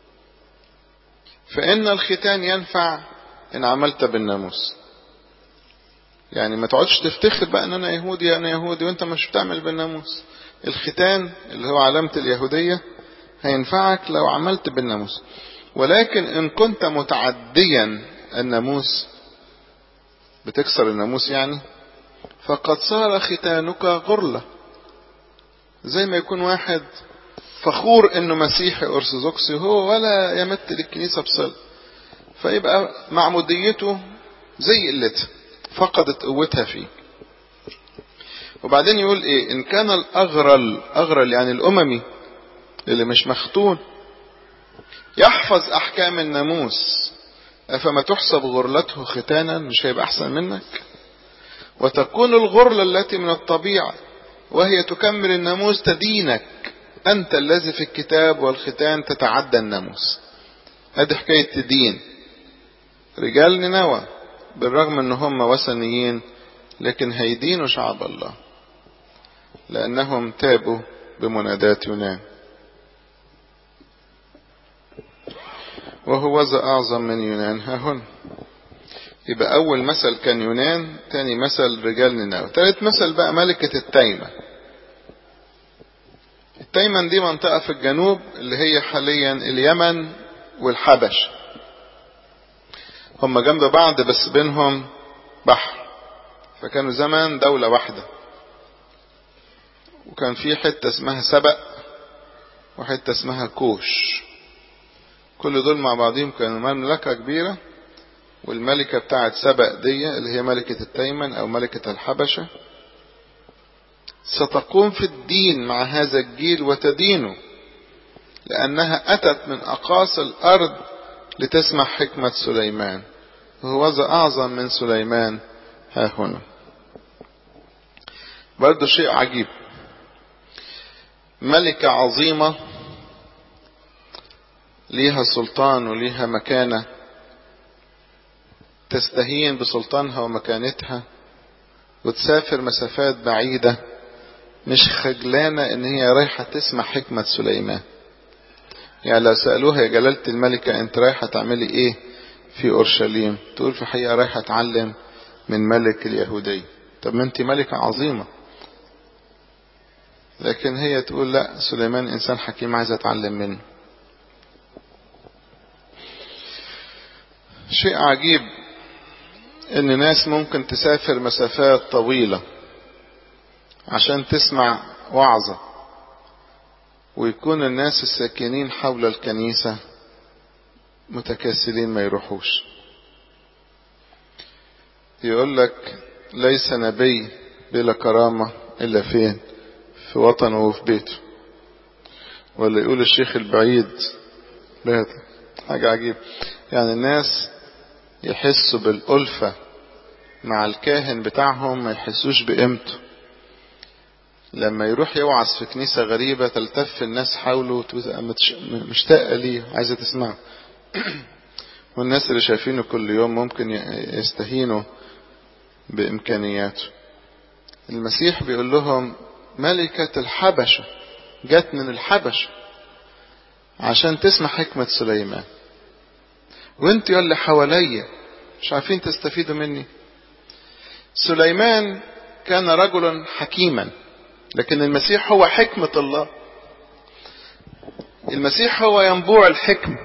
فإن الختان ينفع إن عملت بالناموس يعني ما تقعدش تفتخر بقى ان انا يهودي انا يهودي وانت مش بتعمل بالناموس الختان اللي هو علامة اليهودية هينفعك لو عملت بالناموس ولكن ان كنت متعديا الناموس بتكسر الناموس يعني فقد صار ختانك غرلة زي ما يكون واحد فخور انه مسيحي ارثوذكسي هو ولا يمت للكنيسة بصل فيبقى معموديته زي قلتها فقدت قوتها فيه وبعدين يقول ايه ان كان الاغرل اغرل يعني الاممي اللي مش مختون يحفظ احكام الناموس افما تحسب غرلته ختانا مش هيبقى احسن منك وتكون الغرلة التي من الطبيعة وهي تكمل الناموس تدينك انت الذي في الكتاب والختان تتعدى الناموس هذه حكاية تدين رجال نينوى بالرغم ان هم وثنيين لكن هيدينوا شعب الله لانهم تابوا بمنادات يونان وهو ذا اعظم من يونان ها هنا يبقى اول مثل كان يونان تاني مثل رجال نينوى تالت مثل بقى ملكة التايمة التايمن دي منطقة في الجنوب اللي هي حاليا اليمن والحبش هم جنب بعض بس بينهم بحر فكانوا زمان دولة واحدة وكان في حتة اسمها سبأ وحتة اسمها كوش كل دول مع بعضهم كانوا مملكة كبيرة والملكة بتاعت سبأ دي اللي هي ملكة التيمن أو ملكة الحبشة ستقوم في الدين مع هذا الجيل وتدينه لأنها أتت من أقاصي الأرض لتسمع حكمة سليمان وهو ذا أعظم من سليمان ها هنا برضو شيء عجيب ملكة عظيمة ليها سلطان وليها مكانة تستهين بسلطانها ومكانتها وتسافر مسافات بعيدة مش خجلانة ان هي رايحة تسمع حكمة سليمان يعني لو سألوها يا جلالة الملكة انت رايحة تعملي ايه في اورشليم تقول في حقيقة رايحة اتعلم من ملك اليهودية طب ما انت ملكة عظيمة لكن هي تقول لا سليمان انسان حكيم عايز اتعلم منه شيء عجيب ان ناس ممكن تسافر مسافات طويلة عشان تسمع وعظة ويكون الناس الساكنين حول الكنيسة متكاسلين ما يروحوش يقول لك ليس نبي بلا كرامة إلا فين في وطنه وفي بيته ولا يقول الشيخ البعيد لا حاجة عجيب يعني الناس يحسوا بالألفة مع الكاهن بتاعهم ما يحسوش بقيمته لما يروح يوعظ في كنيسة غريبة تلتف الناس حوله وتبقى مشتاقة ليه عايزة تسمعه والناس اللي شايفينه كل يوم ممكن يستهينوا بإمكانياته المسيح بيقول لهم ملكة الحبشة جت من الحبشة عشان تسمع حكمة سليمان وانت اللي حواليا مش عارفين تستفيدوا مني سليمان كان رجلا حكيما لكن المسيح هو حكمة الله المسيح هو ينبوع الحكمة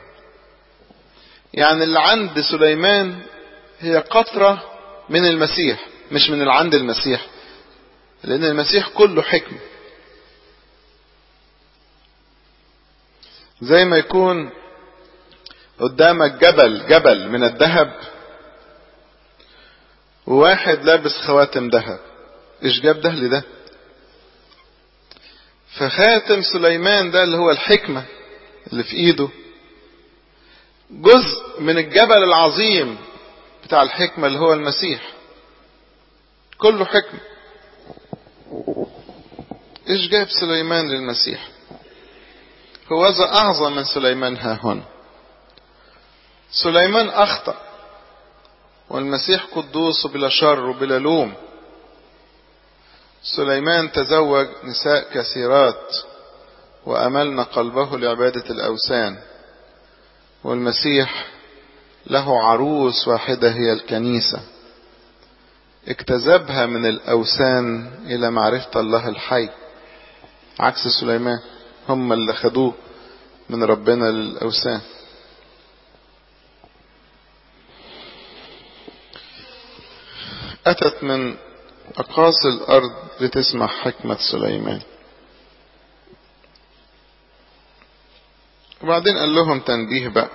يعني اللي عند سليمان هي قطرة من المسيح مش من اللي عند المسيح لأن المسيح كله حكمة زي ما يكون قدامك جبل جبل من الذهب وواحد لابس خواتم ذهب ايش جاب ده لده فخاتم سليمان ده اللي هو الحكمة اللي في ايده جزء من الجبل العظيم بتاع الحكمة اللي هو المسيح كله حكمة ايش جاب سليمان للمسيح هو ذا اعظم من سليمان ها هنا سليمان اخطأ والمسيح قدوس بلا شر وبلا لوم سليمان تزوج نساء كثيرات وأملن قلبه لعبادة الأوثان والمسيح له عروس واحدة هي الكنيسة اكتذبها من الأوثان إلى معرفة الله الحي عكس سليمان هم اللي خدوه من ربنا للأوثان أتت من أقاصي الأرض لتسمع حكمة سليمان وبعدين قال لهم تنبيه بقى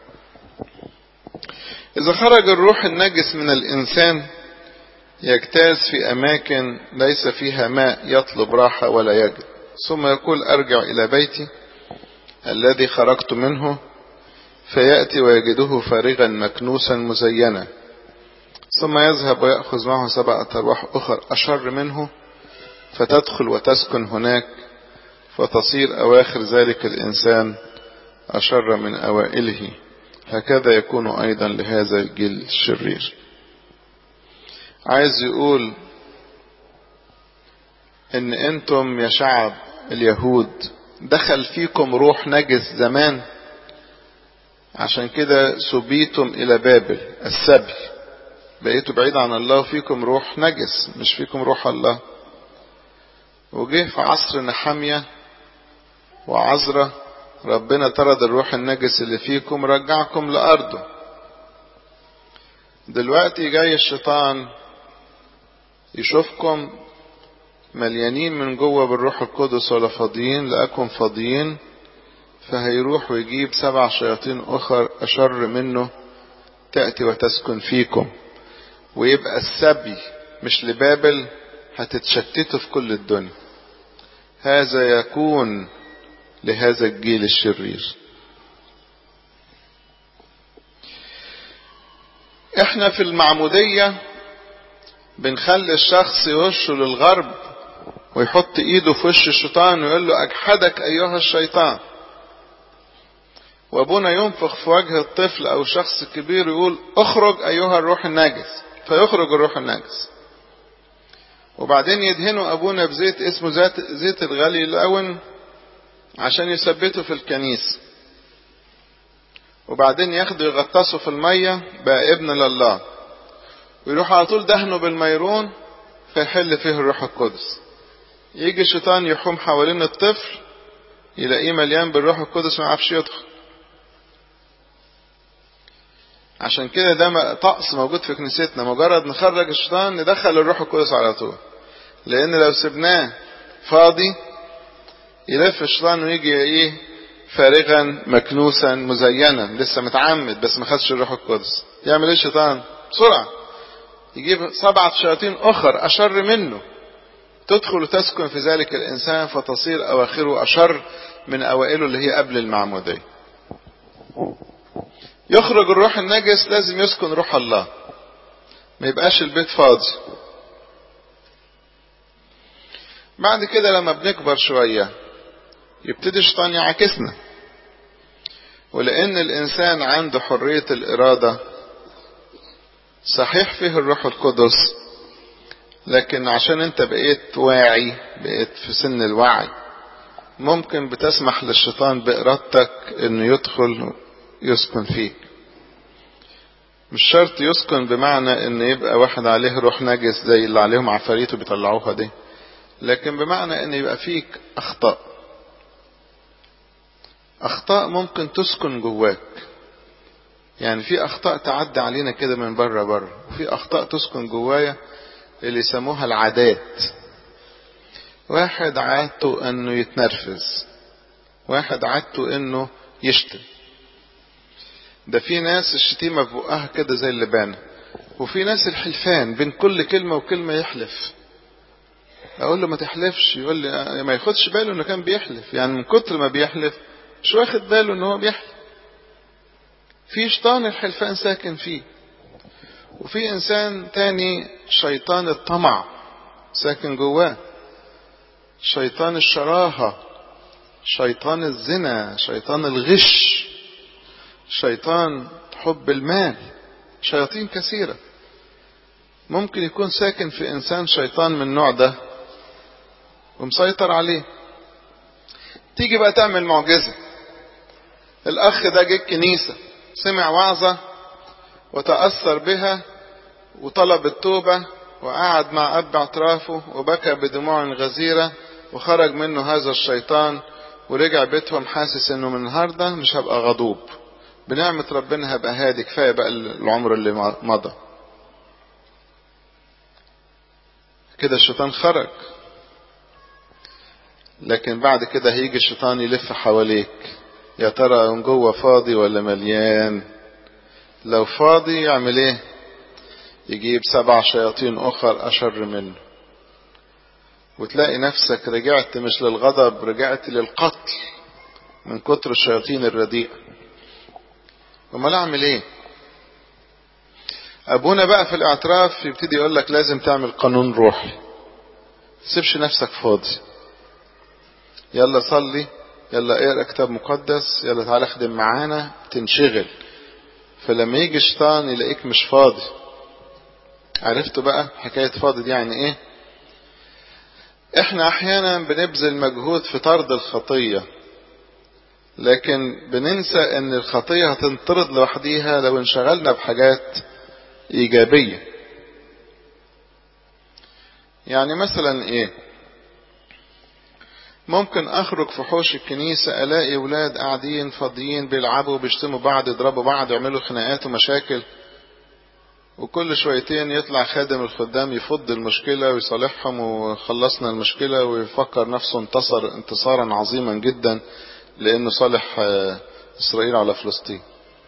إذا خرج الروح النجس من الإنسان يجتاز في أماكن ليس فيها ماء يطلب راحة ولا يجد ثم يقول أرجع إلى بيتي الذي خرجت منه فيأتي ويجده فارغا مكنوسا مزينا ثم يذهب ويأخذ معه سبعة أرواح أخر أشر منه فتدخل وتسكن هناك فتصير أواخر ذلك الإنسان أشر من أوائله هكذا يكون أيضا لهذا الجيل الشرير عايز يقول ان انتم يا شعب اليهود دخل فيكم روح نجس زمان عشان كده سبيتم الى بابل السبي بقيتوا بعيد عن الله وفيكم روح نجس مش فيكم روح الله وجه في عصر نحمية وعزرة ربنا طرد الروح النجس اللي فيكم رجعكم لأرضه دلوقتي جاي الشيطان يشوفكم مليانين من جوه بالروح القدس ولا فاضيين لأكم فاضيين فهيروح ويجيب سبع شياطين أخر أشر منه تأتي وتسكن فيكم ويبقى السبي مش لبابل هتتشتتوا في كل الدنيا هذا يكون لهذا الجيل الشرير احنا في المعمودية بنخلي الشخص يوشه للغرب ويحط ايده في وش الشيطان ويقول له اجحدك ايها الشيطان وابونا ينفخ في وجه الطفل او شخص كبير يقول اخرج ايها الروح الناجس فيخرج الروح الناجس وبعدين يدهنوا ابونا بزيت اسمه زيت, زيت الغلي الاون عشان يثبته في الكنيسة وبعدين ياخدوا يغطسوا في المية بقى ابن لله ويروح على طول دهنه بالميرون فيحل فيه الروح القدس يجي الشيطان يحوم حوالين الطفل يلاقيه مليان بالروح القدس ما يعرفش يدخل عشان كده ده طقس موجود في كنيستنا مجرد نخرج الشيطان ندخل الروح القدس على طول لان لو سبناه فاضي يلف الشيطان ويجي ايه فارغا مكنوسا مزينا لسه متعمد بس ما خدش الروح القدس يعمل ايه الشيطان بسرعه يجيب سبعة شياطين أخر أشر منه تدخل وتسكن في ذلك الإنسان فتصير أواخره أشر من أوائله اللي هي قبل المعمودية يخرج الروح النجس لازم يسكن روح الله ما يبقاش البيت فاضي بعد كده لما بنكبر شوية يبتدي الشيطان يعاكسنا ولأن الإنسان عنده حرية الإرادة صحيح فيه الروح القدس لكن عشان انت بقيت واعي بقيت في سن الوعي ممكن بتسمح للشيطان بإرادتك انه يدخل يسكن فيك مش شرط يسكن بمعنى ان يبقى واحد عليه روح نجس زي اللي عليهم عفاريت وبيطلعوها دي لكن بمعنى ان يبقى فيك اخطاء اخطاء ممكن تسكن جواك يعني في اخطاء تعدي علينا كده من بره بره وفي اخطاء تسكن جوايا اللي يسموها العادات واحد عادته انه يتنرفز واحد عادته انه يشتم ده في ناس الشتيمة في بقها كده زي اللبانة وفي ناس الحلفان بين كل كلمة وكلمة يحلف اقول له ما تحلفش يقول لي ما ياخدش باله انه كان بيحلف يعني من كتر ما بيحلف مش واخد باله ان هو بيحلف في شيطان الحلفان ساكن فيه وفي انسان تاني شيطان الطمع ساكن جواه شيطان الشراهة شيطان الزنا شيطان الغش شيطان حب المال شياطين كثيرة ممكن يكون ساكن في إنسان شيطان من النوع ده ومسيطر عليه تيجي بقى تعمل معجزة الأخ ده جه الكنيسة سمع وعظة وتأثر بها وطلب التوبة وقعد مع أب اعترافه وبكى بدموع غزيرة وخرج منه هذا الشيطان ورجع بيتهم حاسس انه من النهارده مش هبقى غضوب بنعمة ربنا هبقى هادي كفاية بقى العمر اللي مضى كده الشيطان خرج لكن بعد كده هيجي الشيطان يلف حواليك يا ترى من جوه فاضي ولا مليان لو فاضي يعمل ايه يجيب سبع شياطين اخر اشر منه وتلاقي نفسك رجعت مش للغضب رجعت للقتل من كتر الشياطين الرديئة امال اعمل ايه ابونا بقى في الاعتراف يبتدي يقول لك لازم تعمل قانون روحي تسيبش نفسك فاضي يلا صلي يلا اقرا كتاب مقدس يلا تعالى اخدم معانا تنشغل فلما يجي الشيطان يلاقيك مش فاضي عرفتوا بقى حكاية فاضي دي يعني ايه احنا احيانا بنبذل مجهود في طرد الخطية لكن بننسى ان الخطية هتنطرد لوحديها لو انشغلنا بحاجات ايجابية يعني مثلا ايه ممكن اخرج في حوش الكنيسة الاقي ولاد قاعدين فاضيين بيلعبوا بيشتموا بعض يضربوا بعض يعملوا خناقات ومشاكل وكل شويتين يطلع خادم الخدام يفض المشكلة ويصالحهم وخلصنا المشكلة ويفكر نفسه انتصر انتصارا عظيما جدا لانه صالح اسرائيل على فلسطين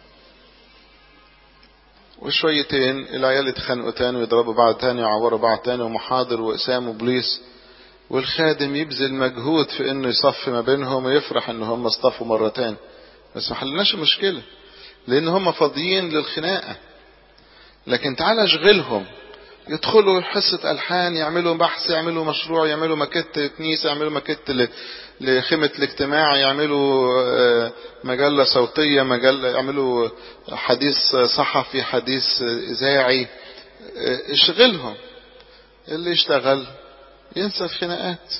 وشويتين العيال يتخانقوا تاني ويضربوا بعض تاني ويعوروا بعض تاني ومحاضر واقسام وبوليس والخادم يبذل مجهود في انه يصفي ما بينهم ويفرح ان هم اصطفوا مرة تاني بس ما حلناش المشكلة لان هم فاضيين للخناقة لكن تعال اشغلهم يدخلوا حصة ألحان يعملوا بحث يعملوا مشروع يعملوا ماكيت كنيسة يعملوا ماكيت لخيمة الاجتماع يعملوا مجلة صوتية مجلة يعملوا حديث صحفي حديث إذاعي اشغلهم اللي يشتغل ينسى الخناقات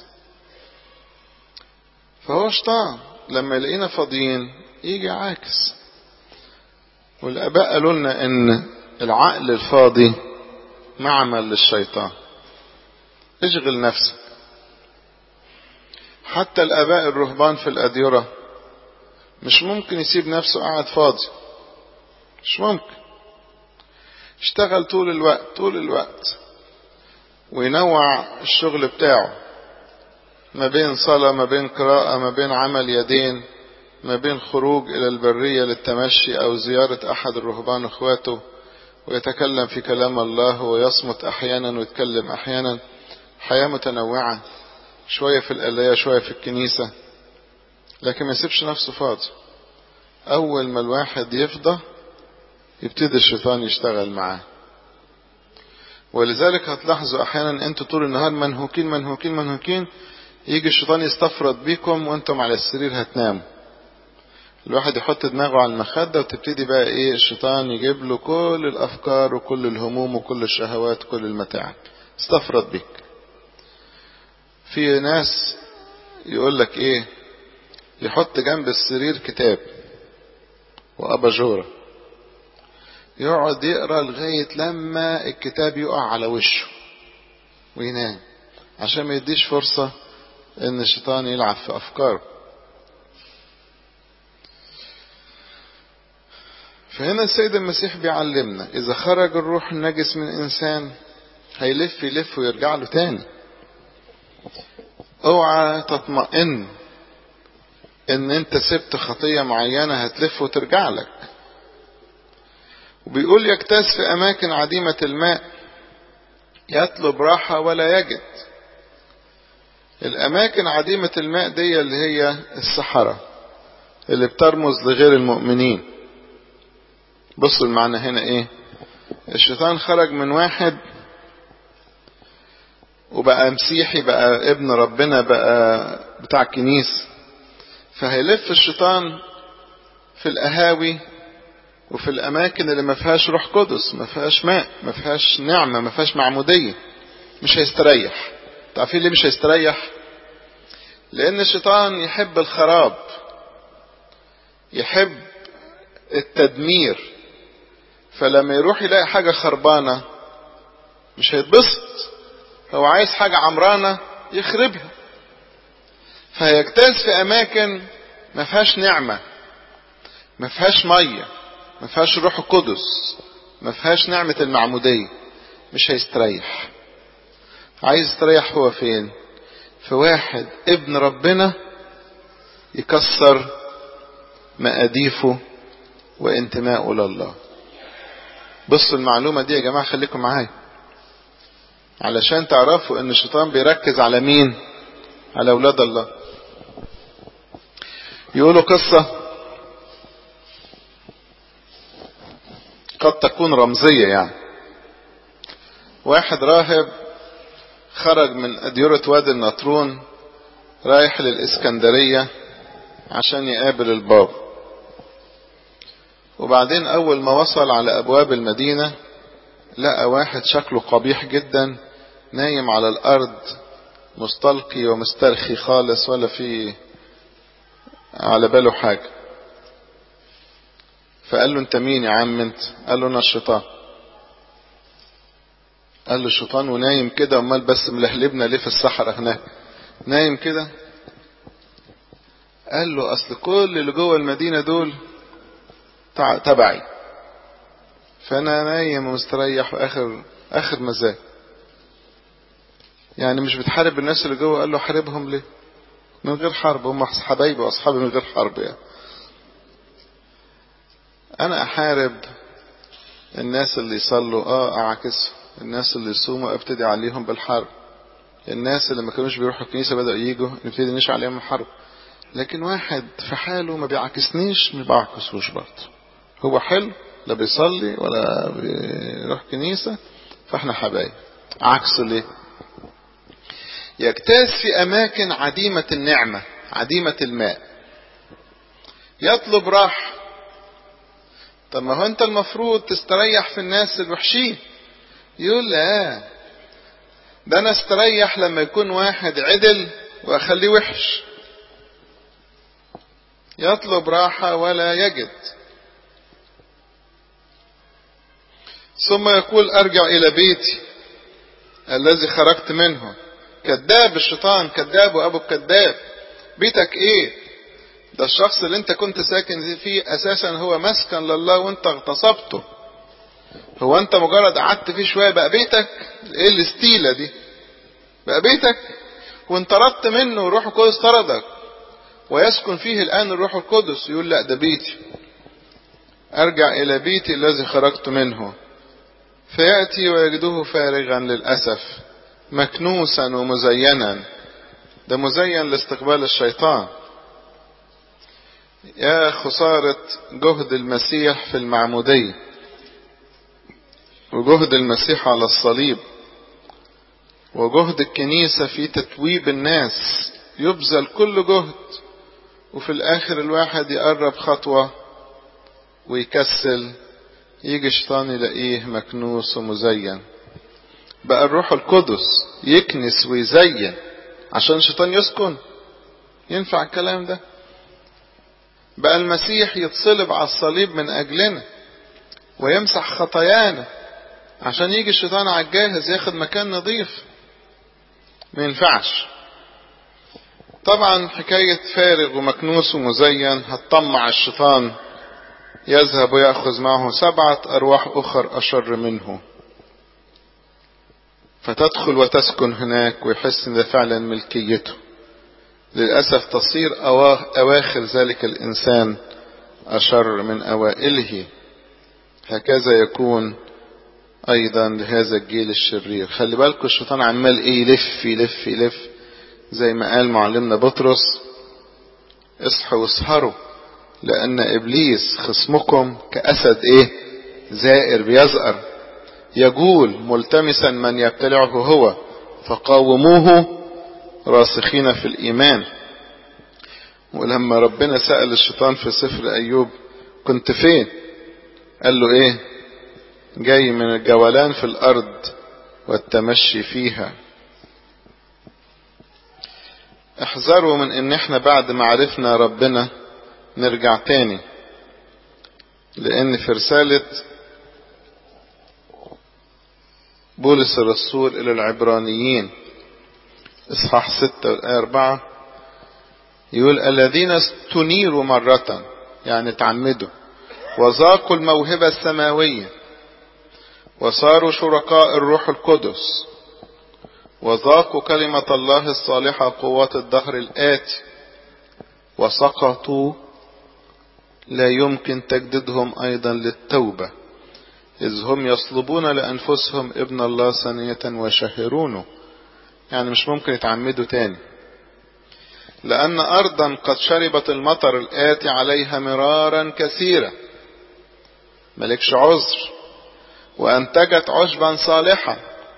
فهو شطان لما يلاقينا فاضيين يجي عاكس والآباء قالوا لنا إن العقل الفاضي معمل للشيطان اشغل نفسك حتى الآباء الرهبان في الأديرة مش ممكن يسيب نفسه قاعد فاضي مش ممكن اشتغل طول الوقت طول الوقت وينوع الشغل بتاعه ما بين صلاة ما بين قراءة ما بين عمل يدين ما بين خروج إلى البرية للتمشي أو زيارة أحد الرهبان إخواته ويتكلم في كلام الله ويصمت أحيانا ويتكلم أحيانا حياة متنوعة شوية في القلاية شوية في الكنيسة لكن ما يسيبش نفسه فاضي أول ما الواحد يفضى يبتدي الشيطان يشتغل معاه ولذلك هتلاحظوا أحيانا أنتوا طول النهار منهوكين منهوكين منهوكين يجي الشيطان يستفرد بيكم وأنتم على السرير هتناموا الواحد يحط دماغه على المخدة وتبتدي بقى ايه الشيطان يجيب له كل الافكار وكل الهموم وكل الشهوات وكل المتاعب استفرد بك في ناس يقول لك ايه يحط جنب السرير كتاب واباجوره يقعد يقرا لغايه لما الكتاب يقع على وشه وينام عشان ما يديش فرصه ان الشيطان يلعب في افكاره فهنا السيد المسيح بيعلمنا إذا خرج الروح النجس من إنسان هيلف يلف ويرجع له تاني اوعى تطمئن ان انت سبت خطية معينة هتلف وترجع لك وبيقول يجتاز في اماكن عديمة الماء يطلب راحة ولا يجد الاماكن عديمة الماء دي اللي هي الصحراء اللي بترمز لغير المؤمنين بصوا المعنى هنا ايه الشيطان خرج من واحد وبقى مسيحي بقى ابن ربنا بقى بتاع كنيسة فهيلف الشيطان في القهاوي وفي الأماكن اللي ما فيهاش روح قدس ما فيهاش ماء ما فيهاش نعمة ما فيهاش معمودية مش هيستريح تعرفين ليه مش هيستريح لأن الشيطان يحب الخراب يحب التدمير فلما يروح يلاقي حاجة خربانة مش هيتبسط هو عايز حاجة عمرانة يخربها فهيجتاز في أماكن ما فيهاش نعمة ما فيهاش مية ما فيهاش روح القدس ما فيهاش نعمة المعمودية مش هيستريح عايز يستريح هو فين في واحد ابن ربنا يكسر مقاديفه وانتمائه لله بصوا المعلومة دي يا جماعة خليكم معايا علشان تعرفوا ان الشيطان بيركز على مين على اولاد الله يقولوا قصة قد تكون رمزية يعني واحد راهب خرج من أديرة وادي النطرون رايح للإسكندرية عشان يقابل الباب وبعدين أول ما وصل على أبواب المدينة لقى واحد شكله قبيح جدا نايم على الأرض مستلقي ومسترخي خالص ولا في على باله حاجة فقال له انت مين يا عم انت قال له انا الشيطان قال له الشيطان ونايم كده امال بس ملهلبنا ليه في الصحراء هناك نايم كده قال له اصل كل اللي جوه المدينة دول تبعي فانا نايم ومستريح واخر اخر مزاج يعني مش بتحارب الناس اللي جوه قال له حاربهم ليه من غير حرب هم حبايبي واصحابي من غير حرب يعني انا احارب الناس اللي يصلوا اه اعكسهم الناس اللي يصوموا ابتدي عليهم بالحرب الناس اللي ما كانوش بيروحوا الكنيسة بدأوا يجوا نبتدي نشعل عليهم الحرب لكن واحد في حاله ما بيعكسنيش ما بعكسوش برضه هو حلو لا بيصلي ولا بيروح كنيسة فاحنا حبايب عكسه ليه يجتاز في أماكن عديمة النعمة عديمة الماء يطلب راحة طب ما هو أنت المفروض تستريح في الناس الوحشين يقول لا ده أنا استريح لما يكون واحد عدل وأخليه وحش يطلب راحة ولا يجد ثم يقول أرجع إلى بيتي الذي خرجت منه كذاب الشيطان كذاب وأبو الكذاب بيتك إيه ده الشخص اللي انت كنت ساكن فيه أساسا هو مسكن لله وانت اغتصبته هو انت مجرد قعدت فيه شوية بقى بيتك ايه الاستيلة دي بقى بيتك وانت طردت منه وروح القدس طردك ويسكن فيه الآن الروح القدس يقول لا ده بيتي أرجع إلى بيتي الذي خرجت منه فيأتي ويجده فارغا للأسف مكنوسا ومزينا ده مزين لاستقبال الشيطان يا خسارة جهد المسيح في المعمودية وجهد المسيح على الصليب وجهد الكنيسة في تتويب الناس يبذل كل جهد وفي الآخر الواحد يقرب خطوة ويكسل يجي الشيطان يلاقيه مكنوس ومزين بقى الروح القدس يكنس ويزين عشان الشيطان يسكن ينفع الكلام ده بقى المسيح يتصلب على الصليب من أجلنا ويمسح خطايانا عشان يجي الشيطان على الجاهز ياخد مكان نظيف ما ينفعش طبعا حكاية فارغ ومكنوس ومزين هتطمع الشيطان يذهب ويأخذ معه سبعة أرواح أخر أشر منه فتدخل وتسكن هناك ويحس ان ده فعلا ملكيته للأسف تصير أواخر ذلك الإنسان أشر من أوائله هكذا يكون أيضا لهذا الجيل الشرير خلي بالكم الشيطان عمال إيه يلف يلف يلف زي ما قال معلمنا بطرس اصحوا واسهروا لأن إبليس خصمكم كأسد إيه زائر بيزأر يقول ملتمسا من يبتلعه هو فقاوموه راسخين في الإيمان ولما ربنا سأل الشيطان في سفر أيوب كنت فين قال له ايه جاي من الجولان في الأرض والتمشي فيها احذروا من ان احنا بعد ما عرفنا ربنا نرجع تاني لان في رسالة بولس الرسول الى العبرانيين اصحاح ستة والآية أربعة يقول الذين استنيروا مرة يعني تعمدوا وذاقوا الموهبة السماوية وصاروا شركاء الروح القدس وذاقوا كلمة الله الصالحة قوات الدهر الآتي وسقطوا لا يمكن تجديدهم أيضا للتوبة إذ هم يصلبون لأنفسهم ابن الله ثانية ويشهرونه يعني مش ممكن يتعمدوا تاني لأن أرضا قد شربت المطر الآتي عليها مرارا كثيرا ملكش عذر وأنتجت عشبا صالحا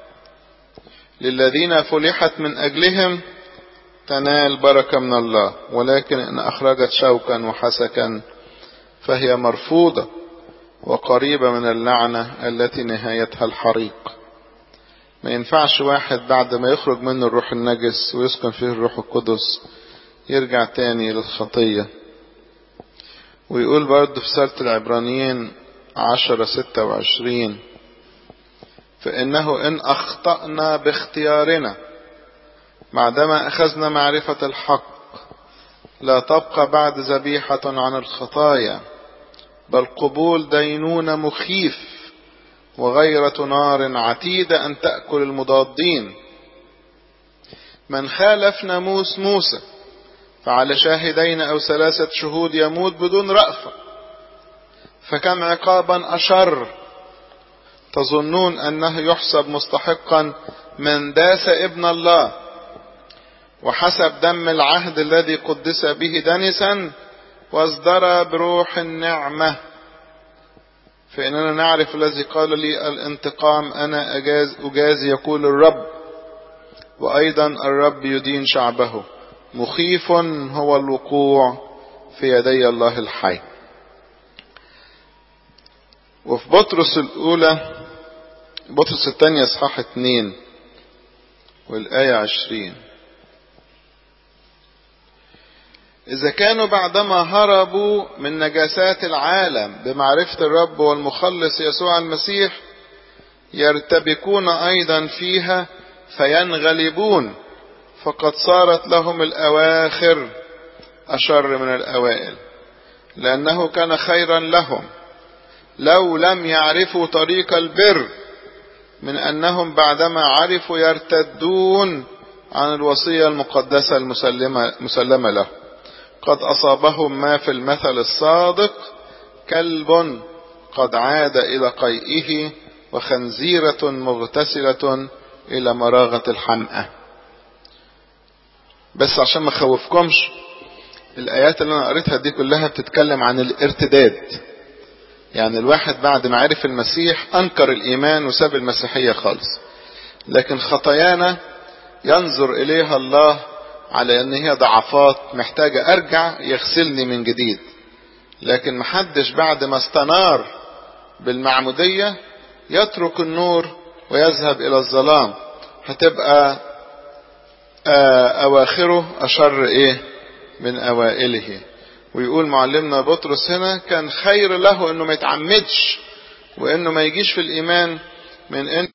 للذين فلحت من أجلهم تنال بركة من الله ولكن إن أخرجت شوكا وحسكا فهي مرفوضة وقريبة من اللعنة التي نهايتها الحريق ما ينفعش واحد بعد ما يخرج منه الروح النجس ويسكن فيه الروح القدس يرجع تاني للخطية ويقول برضه في سالة العبرانيين عشرة ستة وعشرين فإنه إن أخطأنا باختيارنا بعدما أخذنا معرفة الحق لا تبقى بعد ذبيحة عن الخطايا بل قبول دينون مخيف وغيرة نار عتيدة أن تأكل المضادين من خالف ناموس موسى فعلى شاهدين أو ثلاثة شهود يموت بدون رأفة فكم عقابا أشر تظنون أنه يحسب مستحقا من داس ابن الله وحسب دم العهد الذي قدس به دنسا واصدر بروح النعمة فإننا نعرف الذي قال لي الانتقام أنا أجاز, أجاز يقول الرب وأيضا الرب يدين شعبه مخيف هو الوقوع في يدي الله الحي وفي بطرس الأولى بطرس الثانية اصحاح اتنين والآية عشرين إذا كانوا بعدما هربوا من نجاسات العالم بمعرفة الرب والمخلص يسوع المسيح يرتبكون أيضا فيها فينغلبون فقد صارت لهم الأواخر أشر من الأوائل لأنه كان خيرا لهم لو لم يعرفوا طريق البر من أنهم بعدما عرفوا يرتدون عن الوصية المقدسة المسلمة مسلمة له قد أصابهم ما في المثل الصادق كلب قد عاد إلى قيئه وخنزيرة مغتسلة إلى مراغة الحمأة بس عشان ما خوفكمش الآيات اللي أنا قريتها دي كلها بتتكلم عن الارتداد يعني الواحد بعد ما عرف المسيح أنكر الإيمان وساب المسيحية خالص لكن خطايانا ينظر إليها الله على أن هي ضعفات محتاجة أرجع يغسلني من جديد لكن محدش بعد ما استنار بالمعمودية يترك النور ويذهب إلى الظلام هتبقى أواخره أشر إيه من أوائله ويقول معلمنا بطرس هنا كان خير له انه ما يتعمدش وانه ما يجيش في الايمان من ان